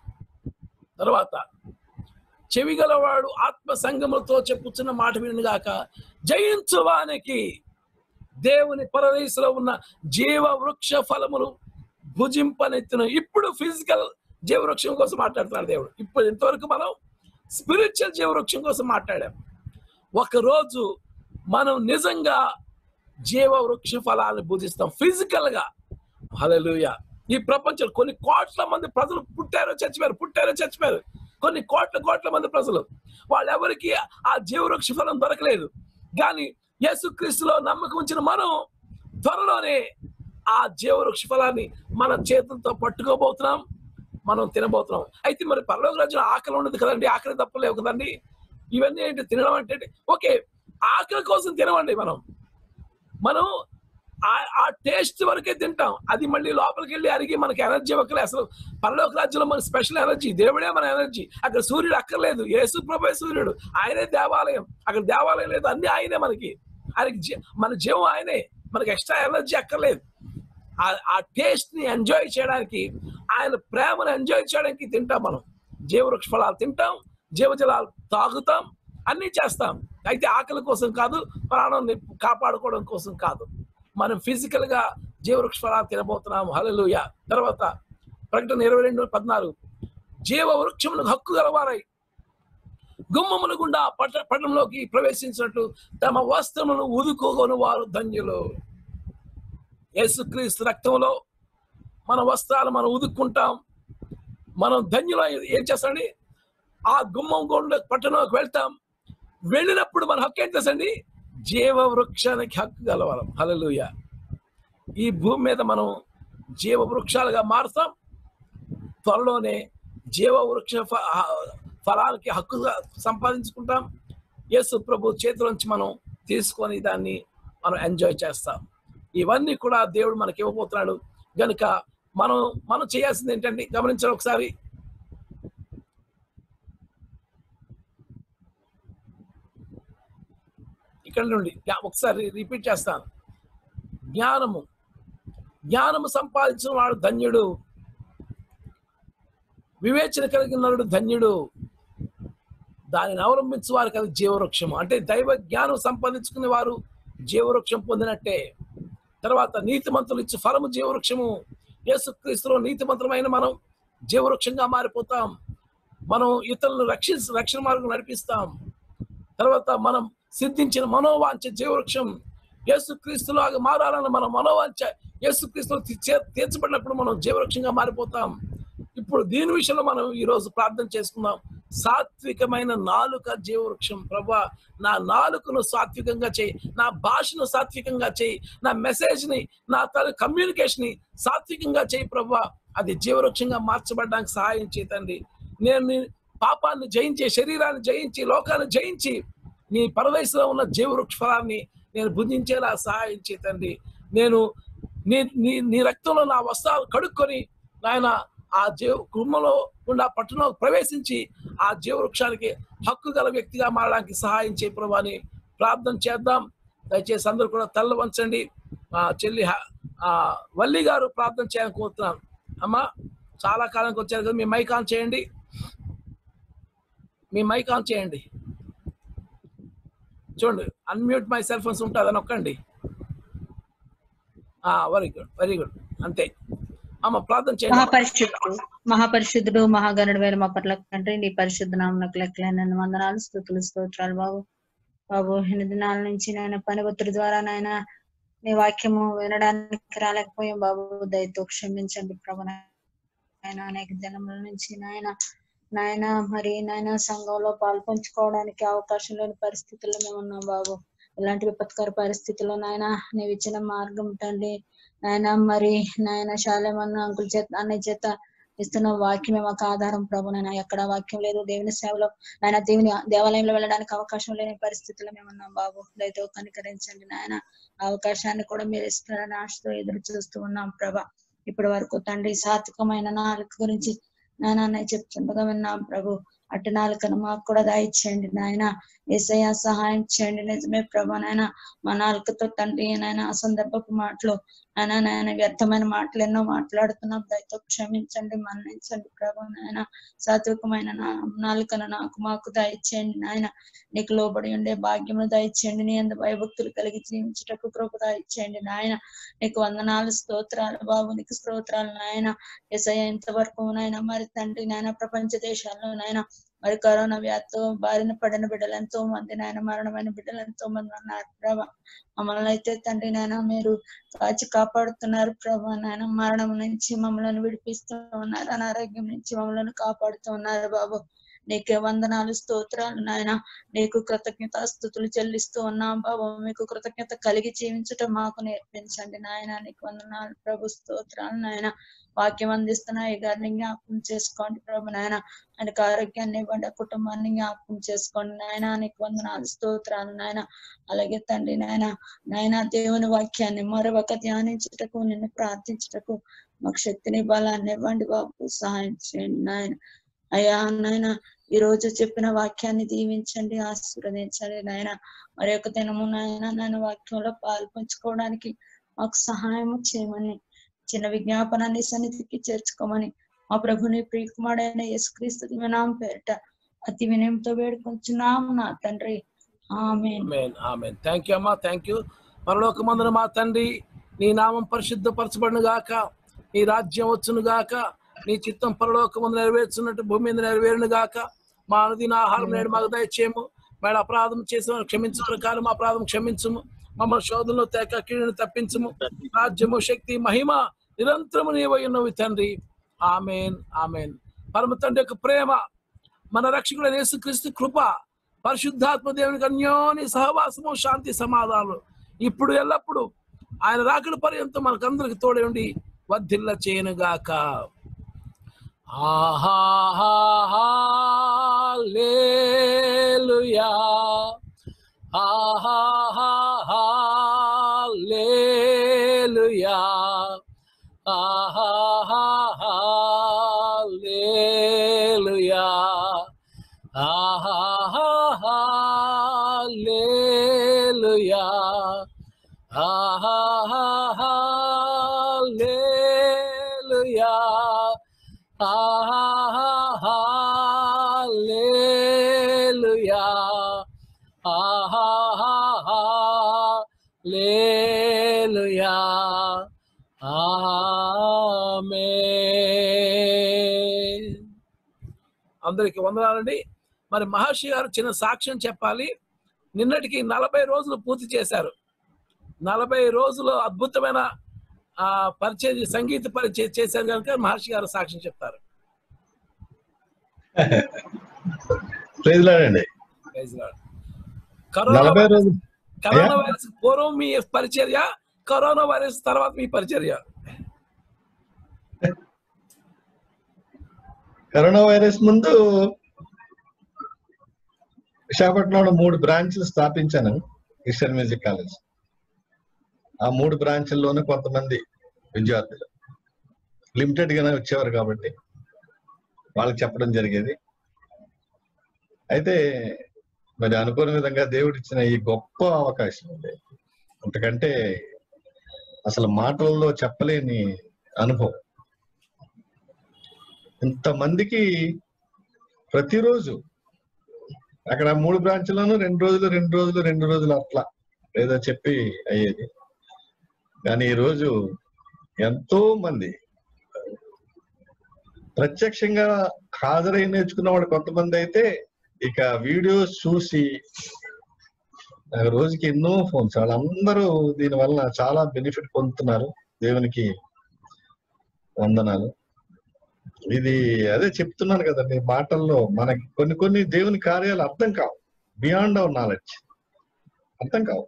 తర్వాత చెవిగలవాడు ఆత్మ సంగములతో చెప్పుచున్న మాట వినుగాక జయించువానికి దేవుని పరదేశంలో ఉన్న జీవ వృక్ష ఫలములు భుజింపనెత్తిన ఇప్పుడు ఫిజికల్ జీవవృక్షం కోసం మాట్లాడుతున్నాడు దేవుడు ఇప్పుడు ఇంతవరకు మనం స్పిరిచువల్ జీవవృక్షం కోసం మాట్లాడాం ఒకరోజు మనం నిజంగా జీవ వృక్ష ఫలాన్ని భుజిస్తాం ఫిజికల్ గా హల్లెలూయా ఈ ప్రపంచంలో కొన్ని కోట్ల మంది ప్రజలు పుట్టారో చచ్చిపోయారు పుట్టారో చచ్చిపోయారు కొన్ని కోట్ల కోట్ల మంది ప్రజలు వాళ్ళెవరికి ఆ జీవవృక్ష ఫలం దొరకలేదు కానీ యేసుక్రీస్తులో నమ్మకం ఉంచిన మనం త్వరలోనే ఆ జీవవృక్ష ఫలాన్ని మన చేతులతో పట్టుకోబోతున్నాం మనం తినబోతున్నాం అయితే మరి పరలోక రాజ్యం ఆకలి ఉండదు కదండి ఆకలి తప్పలేవు కదండి ఇవన్నీ ఏంటి తినడం అంటే ఏంటి? ఓకే ఆకలి కోసం తినమండి మనం మనం ఆ- ఆ టేస్ట్ వరకే తింటాం అది మళ్ళీ లోపలికి వెళ్ళి అరిగి మనకి ఎనర్జీ ఇవ్వకలే అసలు పరలోక రాజ్యంలో మన స్పెషల్ ఎనర్జీ దేవుడే మన ఎనర్జీ అక్కడ సూర్యుడు అక్కర్లేదు యేసు ప్రభే సూర్యుడు ఆయనే దేవాలయం అక్కడ దేవాలయం లేదు అన్ని ఆయనే మనకి ఆయనకి జీ- మన జీవం ఆయనే మనకి ఎక్స్ట్రా ఎనర్జీ అక్కర్లేదు ఆ- ఆ టేస్ట్ ని ఎంజాయ్ చేయడానికి ఆయన ప్రేమను ఎంజాయ్ చేయడానికి తింటాం మనం జీవవృక్ష ఫలాలు తింటాం జీవజలాలు తాగుతాం అన్ని చేస్తాం అయితే ఆకలి కోసం కాదు ప్రాణాన్ని కాపాడుకోవడం కోసం కాదు మనం ఫిజికల్ గా జీవవృక్ష ఫలాలు తినబోతున్నాం హల్లెలూయా తర్వాత ప్రకటన ఇరవై రెండు పద్నాలుగు జీవ వృక్షములకు హక్కు గలవారై గుమ్మముల గుండా పట్ట పట్టణంలోకి ప్రవేశించినట్లు తమ వస్త్రములను ఉదుకోగొని వారు ధన్యులు యేసుక్రీస్తు రక్తంలో మన వస్త్రాలు మనం ఉదుక్కుంటాం మనం ధన్యులు ఏం చేస్తామండి ఆ గుమ్మం గుండా పట్టణంలోకి వెళ్తాం వెళ్ళినప్పుడు మన హక్కు ఏం చేసండి జీవ వృక్షానికి హక్కు గలవారం హల్లెలూయ ఈ భూమి మీద మనం జీవ వృక్షాలుగా మారుతాం త్వరలోనే జీవ వృక్ష ఫ- ఆ, ఫలాలకి హక్కుగా సంపాదించుకుంటాం యేసు ప్రభు చేతిలోంచి మనం తీసుకొని దాన్ని మనం ఎంజాయ్ చేస్తాం ఇవన్నీ కూడా దేవుడు మనకి ఇవ్వబోతున్నాడు గనుక మనం మనం చేయాల్సింది ఏంటంటే గమనించండి ఒకసారి ఇక్కడ నుండి జ్ఞా- ఒకసారి రిపీట్ చేస్తాను జ్ఞానము జ్ఞానము సంపాదించిన వాడు ధన్యుడు వివేచన కలిగిన నరుడు ధన్యుడు దానిని అవలంబించు వారికి అది జీవవృక్షము అంటే దైవ జ్ఞానం సంపాదించుకునే వారు జీవవృక్షం పొందినట్టే తర్వాత నీతిమంతులు ఇచ్చే ఫలము జీవవృక్షము యేసుక్రీస్తులో నీతిమంతులమైన మనం జీవవృక్షంగా మారిపోతాం మనం ఇతరులను రక్షించి రక్షణ మార్గం నడిపిస్తాం తర్వాత మనం సిద్ధించిన మనోవాంఛ జీవవృక్షం యేసుక్రీస్తులాగా మారాలని మన మనోవాంఛ యేసుక్రీస్తులో తీర్చే- తీర్చబడినప్పుడు మనం జీవవృక్షంగా మారిపోతాం ఇప్పుడు దీని విషయంలో మనం ఈ రోజు ప్రార్థన చేసుకుందాం సాత్వికమైన నాలుక జీవవృక్షం ప్రభా నా నాలుకను సాత్వికంగా చేయి నా భాషను సాత్వికంగా చేయి నా మెసేజ్ ని నా తన కమ్యూనికేషన్ ని సాత్వికంగా చేయి ప్రభా అది జీవవృక్షంగా మార్చబడడానికి సహాయం చేతండి నేను నీ పాపాన్ని జయించి శరీరాన్ని జయించి లోకాన్ని జయించి నీ పరదేశంలో ఉన్న జీవవృక్ష ఫలాన్ని నేను భుజించేలా సహాయం చేయి తండ్రి నేను నీ నీ నీ రక్తంలో నా వస్త్రాలు కడుక్కొని నాయన ఆ జీవ కుటుంబంలో గుండా పట్టణంలో ప్రవేశించి ఆ జీవవృక్షానికి హక్కు గల వ్యక్తిగా మారడానికి సహాయం చేయ ప్రభు అని ప్రార్థన చేద్దాం దయచేసి అందరూ కూడా తల్ల వంచండి మా చెల్లి హ- ఆ, వల్లి గారు ప్రార్థన చేయాలని కోరుతున్నాను అమ్మా చాలా కాలానికి వచ్చారు కదా మీ మైక్ ఆన్ చేయండి మీ మైక్ ఆన్ చేయండి చూడండి అన్మ్యూట్ మై సెల్ ఫోన్స్ ఉంటుంది అని నొక్కండి వెరీ గుడ్ వెరీ గుడ్ అంతే అమ్మ ప్రార్థన చేయండి మహాపరిశుద్ధుడు మహాపరిశుద్ధుడు మహాగణుడు వేరు మా పట్ల తండ్రి నీ పరిశుద్ధ నామకు లెక్కలేని వందనాలు స్థుతులు స్తోత్రాలు బాబు బాబు ఎన్ని దినాల నుంచి నాయన పని ఒత్తిడి ద్వారా నాయన నీ వాక్యము వినడానికి రాలేకపోయాం బాబు దయతో క్షమించండి ప్రభు నాయన అనేక దినముల నుంచి నాయన నాయన మరి నాయన సంఘంలో పాల్పంచుకోవడానికి అవకాశం లేని పరిస్థితుల్లో మేము ఉన్నాం బాబు ఇలాంటి విపత్కర పరిస్థితుల్లో నాయన నీవు ఇచ్చిన మార్గం తండ్రి నాయన మరి నాయన శాలేమన్న అంకుల్ చేత అన్నయ్య చేత ఇస్తున్న వాక్యమే మాకు ఆధారం ప్రభు నాయన ఎక్కడ వాక్యం లేదు దేవుని సేవలో నాయన దేవుని దేవాలయంలో వెళ్ళడానికి అవకాశం లేని పరిస్థితుల్లో మేము ఉన్నాం బాబు దయతో కనికరించండి నాయన ఆ అవకాశాన్ని కూడా మీరు ఇస్తారని ఆశతో ఎదురు చూస్తూ ఉన్నాం ప్రభ ఇప్పటి వరకు తండ్రి సాత్వికమైన నాలుక గురించి నాయన అన్నయ్య చెప్తుండగా విన్నాం ప్రభు అటు నాలుకను మాకు కూడా దాయిచ్చేయండి నాయన ఏసయ్య సహాయం చేయండి నిజమే ప్రభా నాయన మా నాలుకతో తండ్రి నాయన అసందర్భపు మాటలు నాయన నాయన వ్యర్థమైన మాటలు ఎన్నో మాట్లాడుతున్నాం దయతో క్షమించండి మన్నించండి ప్రభు నాయన సాత్వికమైన నా నాలుకను నాకు మాకు దయచేయండి నాయన నీకు లోబడి ఉండే భాగ్యమును దయచేయండి నీ అందు భయభక్తులు కలిగి జీవించుటకు కృప దయచేయండి నాయన నీకు వందనాలు స్తోత్రాలు బాబు నీకు స్తోత్రాలు నాయన ఎసయ ఇంతవరకు నాయన మరి తండ్రి నాయన ప్రపంచ దేశాల్లో నాయన మరి కరోనా వ్యాధితో బారిన పడిన బిడ్డలు ఎంతో మంది నాయన మరణమైన బిడ్డలు ఎంతో మంది ఉన్నారు ప్రభా మమ్మల్ని అయితే తండ్రి నాయన మీరు కాచి కాపాడుతున్నారు ప్రభా నాయన మరణం నుంచి మమ్మల్ని విడిపిస్తూ ఉన్నారు అనారోగ్యం నుంచి మమ్మల్ని కాపాడుతూ ఉన్నారు బాబు నీకే వందనాలు స్తోత్రాలు నాయన నీకు కృతజ్ఞత స్థుతులు చెల్లిస్తూ ఉన్నాం బాబు మీకు కృతజ్ఞత కలిగి జీవించటం మాకు నేర్పించండి నాయన నీకు వందనాలు ప్రభు స్తోత్రాలు నాయన వాక్యం అందిస్తున్న ఈ గారిని జ్ఞాపకం చేసుకోండి ప్రభు నాయన ఆయనకు ఆరోగ్యాన్ని ఇవ్వండి ఆ కుటుంబాన్ని జ్ఞాపకం చేసుకోండి నాయన నీకు వందనాలు స్తోత్రాలు నాయన అలాగే తండ్రి నాయన నాయన దేవుని వాక్యాన్ని మరొక ధ్యానించుటకు నిన్ను ప్రార్థించుటకు మాకు శక్తిని బలాన్ని ఇవ్వండి బాబు సహాయం చేయండి నాయన అయ్యా నాయన ఈ రోజు చెప్పిన వాక్యాన్ని దీవించండి ఆశీర్వదించండి నాయన మరి ఒక దినము నాయన నాయన వాక్యంలో పాల్పంచుకోవడానికి మాకు సహాయం చేయమని చిన్న విజ్ఞాపనాన్ని సన్నిధికి చేర్చుకోమని మా ప్రభుని ప్రియకుమారైన యేసుక్రీస్తు దివనాం పేరిట అతి వినయంతో వేడుకొంచున్నాం నా తండ్రి ఆమె ఆమెన్ ఆమెన్ థ్యాంక్ యూ అమ్మా థ్యాంక్ యూ పరలోకమందున మా తండ్రి నీ నామం పరిశుద్ధపరచబడును గాక నీ రాజ్యం వచ్చును గాక నీ చిత్తం పరలోకమందు నెరవేర్చున్నట్టు భూమి మీద నెరవేరును గాక మా అనుదిన ఆహారం నేడు మాకు దయచేయము మేడ అపరాధం చేసిన క్షమించు కాదు మా అపరాధం క్షమించుము మమ్మల్ని శోధనలో తేక కీడును తప్పించుము రాజ్యము శక్తి మహిమ నిరంతరము నీవై ఉన్నవి తండ్రి ఆమెన్ ఆమెన్ పరమ తండ్రి యొక్క ప్రేమ మన రక్షకుడు యేసుక్రీస్తు కృప పరిశుద్ధాత్మ దేవునికి అన్యోని సహవాసము శాంతి సమాధానాలు ఇప్పుడు ఎల్లప్పుడు ఆయన రాకడ పర్యంతం మనకందరికి తోడే ఉండి వర్ధిల్ల చేయనుగాక hallelujah hallelujah hallelujah hallelujah hallelujah hallelujah hallelujah amen అందరికి వందనాలండి మరి మహర్షి గారు చిన్న సాక్ష్యం చెప్పాలి నిన్నటికి నలభై రోజులు పూర్తి చేశారు నలభై రోజులు అద్భుతమైన ఆ పరిచయ సంగీత పరిచయం చేశారు కనుక మహర్షి గారు సాక్ష్యం చెప్తారు ప్రైజ్ లాడండి Praise Lord. కరోనా నలభై వైరస్ రోజులు కరోనా వైరస్ పూర్వం మీ పరిచర్య కరోనా వైరస్ తర్వాత మీ పరిచర్య కరోనా వైరస్ ముందు విశాఖపట్నంలో మూడు బ్రాంచ్లు స్థాపించాను క్రిస్టియన్ మ్యూజిక్ కాలేజ్ ఆ మూడు బ్రాంచ్ల్లోనూ కొంతమంది విద్యార్థులు లిమిటెడ్ గానే వచ్చేవారు కాబట్టి వాళ్ళకి చెప్పడం జరిగేది అయితే మరి అనుకోని విధంగా దేవుడు ఇచ్చిన ఈ గొప్ప అవకాశం ఉంది అంతకంటే అసలు మాటల్లో చెప్పలేని అనుభవం ఇంతమందికి ప్రతిరోజు అక్కడ మూడు బ్రాంచ్లను రెండు రోజులు రెండు రోజులు రెండు రోజులు అట్లా ఏదో చెప్పి అయ్యేది కానీ ఈ రోజు ఎంతో మంది ప్రత్యక్షంగా హాజరై నేర్చుకున్న వాడు కొంతమంది అయితే ఇక వీడియోస్ చూసి ఆ రోజుకి ఎన్నో ఫోన్స్ వాళ్ళందరూ దీని వలన చాలా బెనిఫిట్ పొందుతున్నారు దేవునికి వందనాలు ఇది అదే చెప్తున్నాను కదండి మాటల్లో మనకి కొన్ని కొన్ని దేవుని కార్యాలు అర్థం కావు బియాండ్ అవర్ నాలెడ్జ్ అర్థం కావు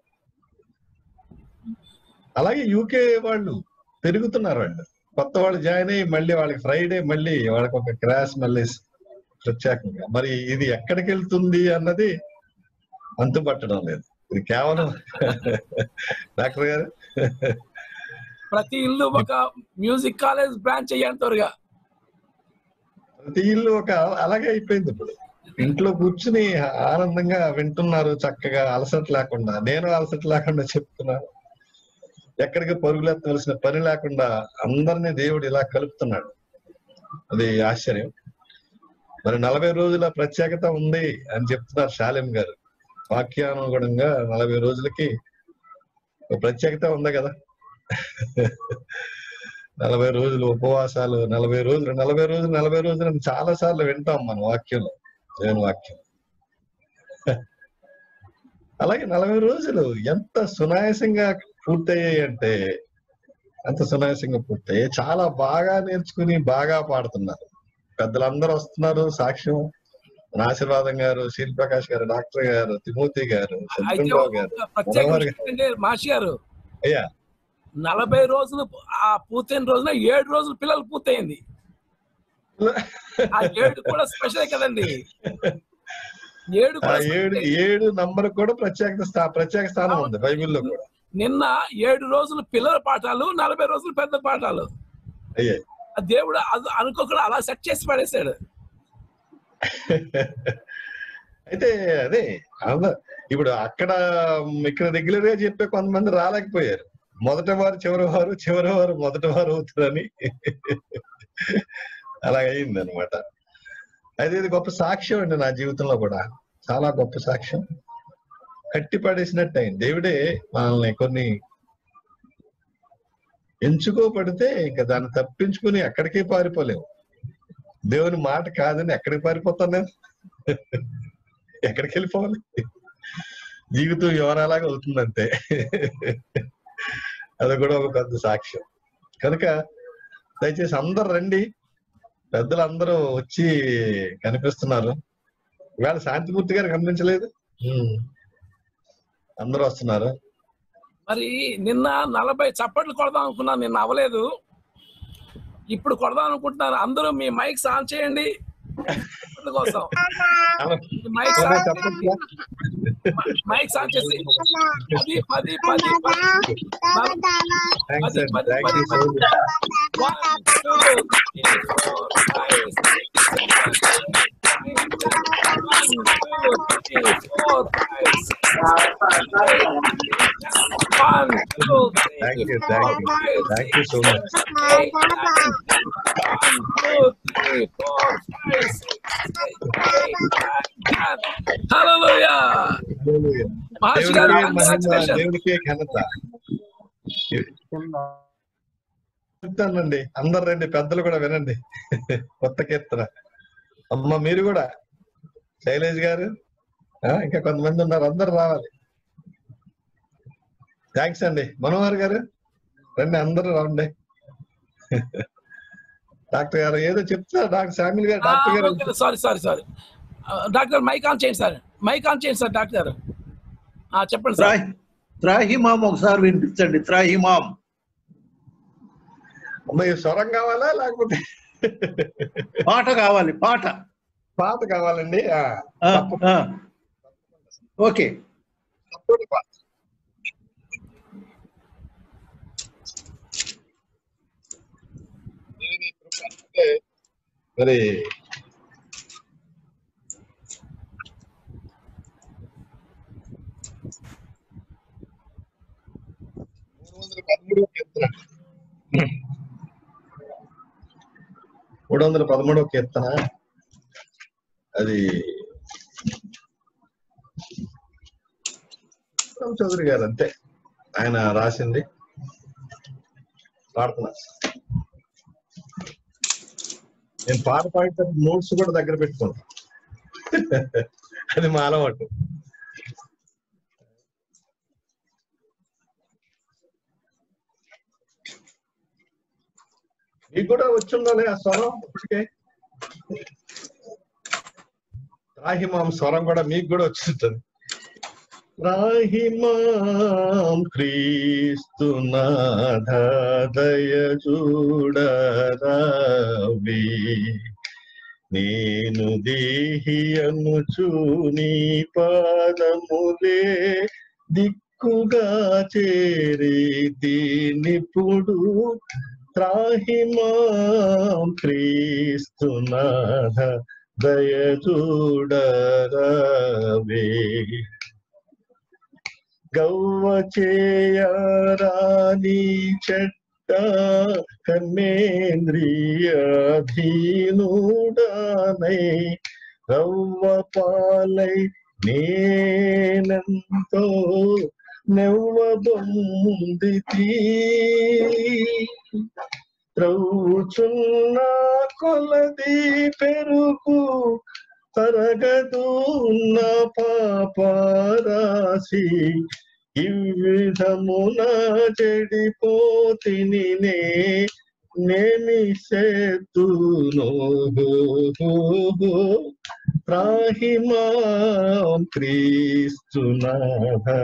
అలాగే యూకే వాళ్ళు పెరుగుతున్నారు వాళ్ళు కొత్త వాళ్ళు జాయిన్ అయ్యి మళ్ళీ వాళ్ళకి ఫ్రైడే మళ్ళీ వాళ్ళకి ఒక క్రాష్ మళ్ళీ ప్రత్యేకంగా మరి ఇది ఎక్కడికి వెళ్తుంది అన్నది అంతుపట్టడం లేదు ఇది కేవలం డాక్టర్ గారు ప్రతి ఇల్లు ఒక మ్యూజిక్ కాలేజ్ బ్రాంచ్ అయ్యేంతవరగా ప్రతి ఇల్లు ఒక అలాగే అయిపోయింది ఇప్పుడు ఇంట్లో కూర్చుని ఆనందంగా వింటున్నారు చక్కగా అలసట లేకుండా నేను అలసట లేకుండా చెప్తున్నాను ఎక్కడికి పరుగులెత్తవలసిన పని లేకుండా అందరినీ దేవుడు ఇలా కలుపుతున్నాడు అది ఆశ్చర్యం మరి నలభై రోజుల ప్రత్యేకత ఉంది అని చెప్తున్నారు శాలిం గారు వాక్యానుగుణంగా నలభై రోజులకి ఒక ప్రత్యేకత ఉంది కదా నలభై రోజులు ఉపవాసాలు నలభై రోజులు నలభై రోజులు నలభై రోజులు అని చాలా సార్లు వింటాం మన వాక్యంలో దేవుని వాక్యం అలాగే నలభై రోజులు ఎంత సునాయాసంగా పూర్తయ్యాయి అంటే అంత సునాయాసంగా పూర్తయ్యాయి చాలా బాగా నేర్చుకుని బాగా పాడుతున్నారు పెద్దలందరూ వస్తున్నారు సాక్ష్యం మన ఆశీర్వాదం గారు శీల్ ప్రకాష్ గారు డాక్టర్ గారు తిమోతి గారు అయితే శంకరరావు గారు ఒక ప్రత్యేక మనోహర్ విషయం ఏంటంటే మాషి గారు అయ్యా నలభై రోజులు ఆ పూర్తయిన రోజున ఏడు రోజులు పిల్లలు పూర్తయింది ఆ ఏడు కూడా స్పెషల్ కదండి ఏడు ఆ కూడా ఏడు special. ఏడు నంబర్ కూడా ప్రత్యేక స్థా ప్రత్యేక స్థానం ఉంది బైబిల్లో కూడా నిన్న ఏడు రోజులు పిల్లల పాఠాలు నలభై రోజులు పెద్ద పాఠాలు అయ్యాయి ఆ దేవుడు అది అనుకోకుండా అలా సెట్ చేసి పడేశాడు అయితే అదే అంద- ఇప్పుడు అక్కడ ఇక్కడ రెగ్యులర్ గా చెప్పే కొంతమంది రాలేకపోయారు మొదటి వారు చివరి వారు చివరి వారు మొదటి వారు అవుతారని అలా అయింది అనమాట అయితే ఇది గొప్ప సాక్ష్యం అండి నా జీవితంలో కూడా చాలా గొప్ప సాక్ష్యం కట్టి పడేసినట్టు అయింది దేవుడే మనల్ని కొన్ని ఎంచుకోబడితే ఇంకా దాన్ని తప్పించుకుని ఎక్కడికి పారిపోలేము దేవుని మాట కాదని ఎక్కడికి పారిపోతాను నేను ఎక్కడికి వెళ్ళిపోవాలి జీవితం వివరాలాగా అవుతుందంతే అది కూడా ఒక పెద్ద సాక్ష్యం కనుక దయచేసి అందరు రండి పెద్దలు అందరూ వచ్చి కనిపిస్తున్నారు ఇవాళ శాంతిమూర్తి గారు కనిపించలేదు ఉమ్. అందరూ వస్తున్నారు మరి నిన్న నలభై చప్పట్లు కొడదాం అనుకున్నాను నిన్న అవ్వలేదు ఇప్పుడు కొడదాం అనుకుంటున్నారు అందరూ మీ మైక్స్ ఆన్ చేయండి చప్పట్ల కోసం మైక్స్ ఎవరో ఆన్ చెప్పట్లా? మైక్స్ ఆన్ చేసి పది పది పది పది థ్యాంక్స్ పది అండి పది థ్యాంక్ పది యూ సో పది much One, two, three, four, five, six, seven, one, two, three, four, five, six, one, two, thank three, you four, thank you five, thank you six, so much eight, nine, one, two, three, four, five, six, eight, nine, ten. Hallelujah! Maharshi గారు దేవుడికే మహిమ congratulations. దేవుడికే ఘనత చెప్తానండి అందరు రండి పెద్దలు కూడా వినండి కొత్త కీర్తన అమ్మ మీరు కూడా శైలేష్ గారు ఆ, ఇంకా కొంతమంది ఉన్నారు అందరు రావాలి థ్యాంక్స్ అండి మనోహర్ గారు రండి అందరూ రండి డాక్టర్ గారు ఏదో చెప్తున్నారు డాక్టర్ శామిల్ గారు డాక్టర్ గారు sorry sorry sorry doctor mike on చేయండి సార్ మైక్ ఆన్ చేయండి సార్ డాక్టర్ గారు ఆ, చెప్పండి సార్ త్రాహి త్రాహిమాం ఒకసారి వినిపించండి త్రాహిమాం అమ్మ ఈ స్వరం కావాలా లేకపోతే పాట కావాలి పాట పాత కావాలండి ఆ, ఆ, ఆ. ఓకే తప్పకుండా పాడు. దేవుని కృప అంటే మరి మూడు వందల పదమూడు కీర్తన మూడు వందల పదమూడవ కీర్తన అది ఉత్తమ్ చౌదరి గారు అంతే ఆయన రాసింది పాడుతున్నా నేను పాట పాడేటప్పుడు నోట్స్ కూడా దగ్గర పెట్టుకుంటా అది మా అలవాటు మీకు కూడా వచ్చి ఉండాలి ఆ స్వరం ఇప్పటికే రాహిమాం స్వరం కూడా మీకు కూడా వచ్చింటుంది రాహిమాం క్రీస్తునాథ దయ చూడరావి నేను దేహి అనుచు నీ పాదములే దిక్కుగా చేరి దీనిప్పుడు త్రాహిమాం క్రీస్తునాథ దయ చూడరావే గౌవ చేయరాని చెట్ట కన్నేంద్రియాధీనుడానై రవ్వ పాలై నేనంతో నెవ్వబొందితి త్రౌచున్న కొలది పెరుగు తరగదు నా పాపారాసి ఇవ్విధమున చెడిపోతిని నే నేమి సేతును రాహిమాం క్రీస్తునాథ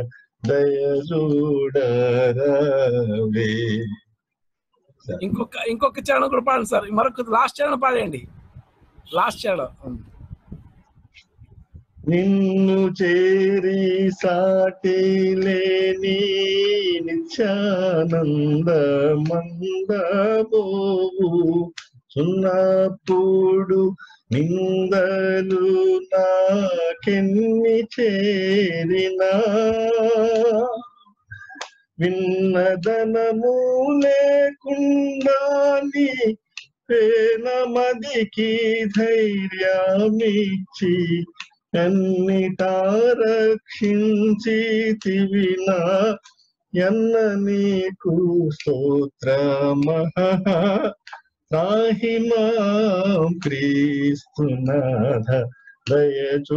దయజూడరవే ఇంకొక ఇంకొక చరణం కూడా పాడండి సార్ మరొక లాస్ట్ చరణం పాడండి లాస్ట్ చరణం నిన్ను చేరి సాటి లేని నిత్యానంద మందబోవు చున్నప్పుడు నిందలు నాకెన్ని చేరినా విన్నదనము లేకుండా నీ ప్రేమదికి ధైర్యమిచ్చి అన్నిటా రక్షించి తివినా ఎన్న నీకు స్తోత్రమహ రాహిమాం క్రీస్తునాథ దయ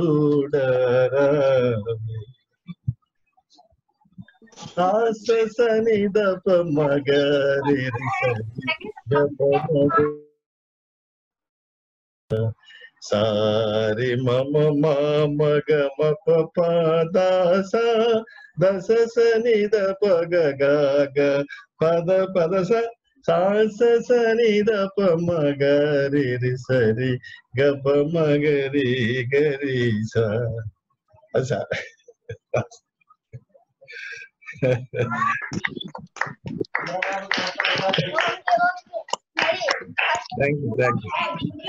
చూడరవే సని దప మగరి దప మగ సారి మమ మగ మప పదాస దశ సని దప గ గ పద పద స సాస సని దప మగరి రి సరి గప మగరి గరి స అది sir thank you thank you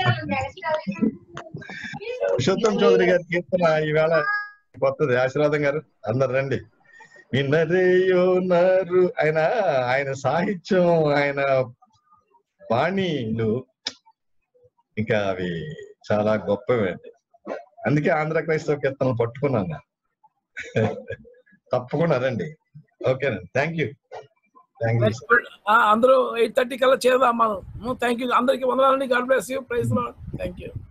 Purushottam Chowdary గారి కీర్తన ఈవేళ కొత్తది ఆశీర్వాదం గారు అందరు రండి విన్నరేయో నరు ఆయన ఆయన సాహిత్యం ఆయన బాణీలు ఇంకా అవి చాలా గొప్పవి అండి అందుకే ఆంధ్ర క్రైస్తవ కీర్తనలు పట్టుకున్నాను నేను. తప్పకుండా రండి ఓకేనండి థ్యాంక్ యూ థ్యాంక్ యూ ఆ, అందరూ ఎయిట్ థర్టీ కల్లా చేద్దాం మనం థ్యాంక్ యూ అందరికి వందనాలండి God bless you praise thank you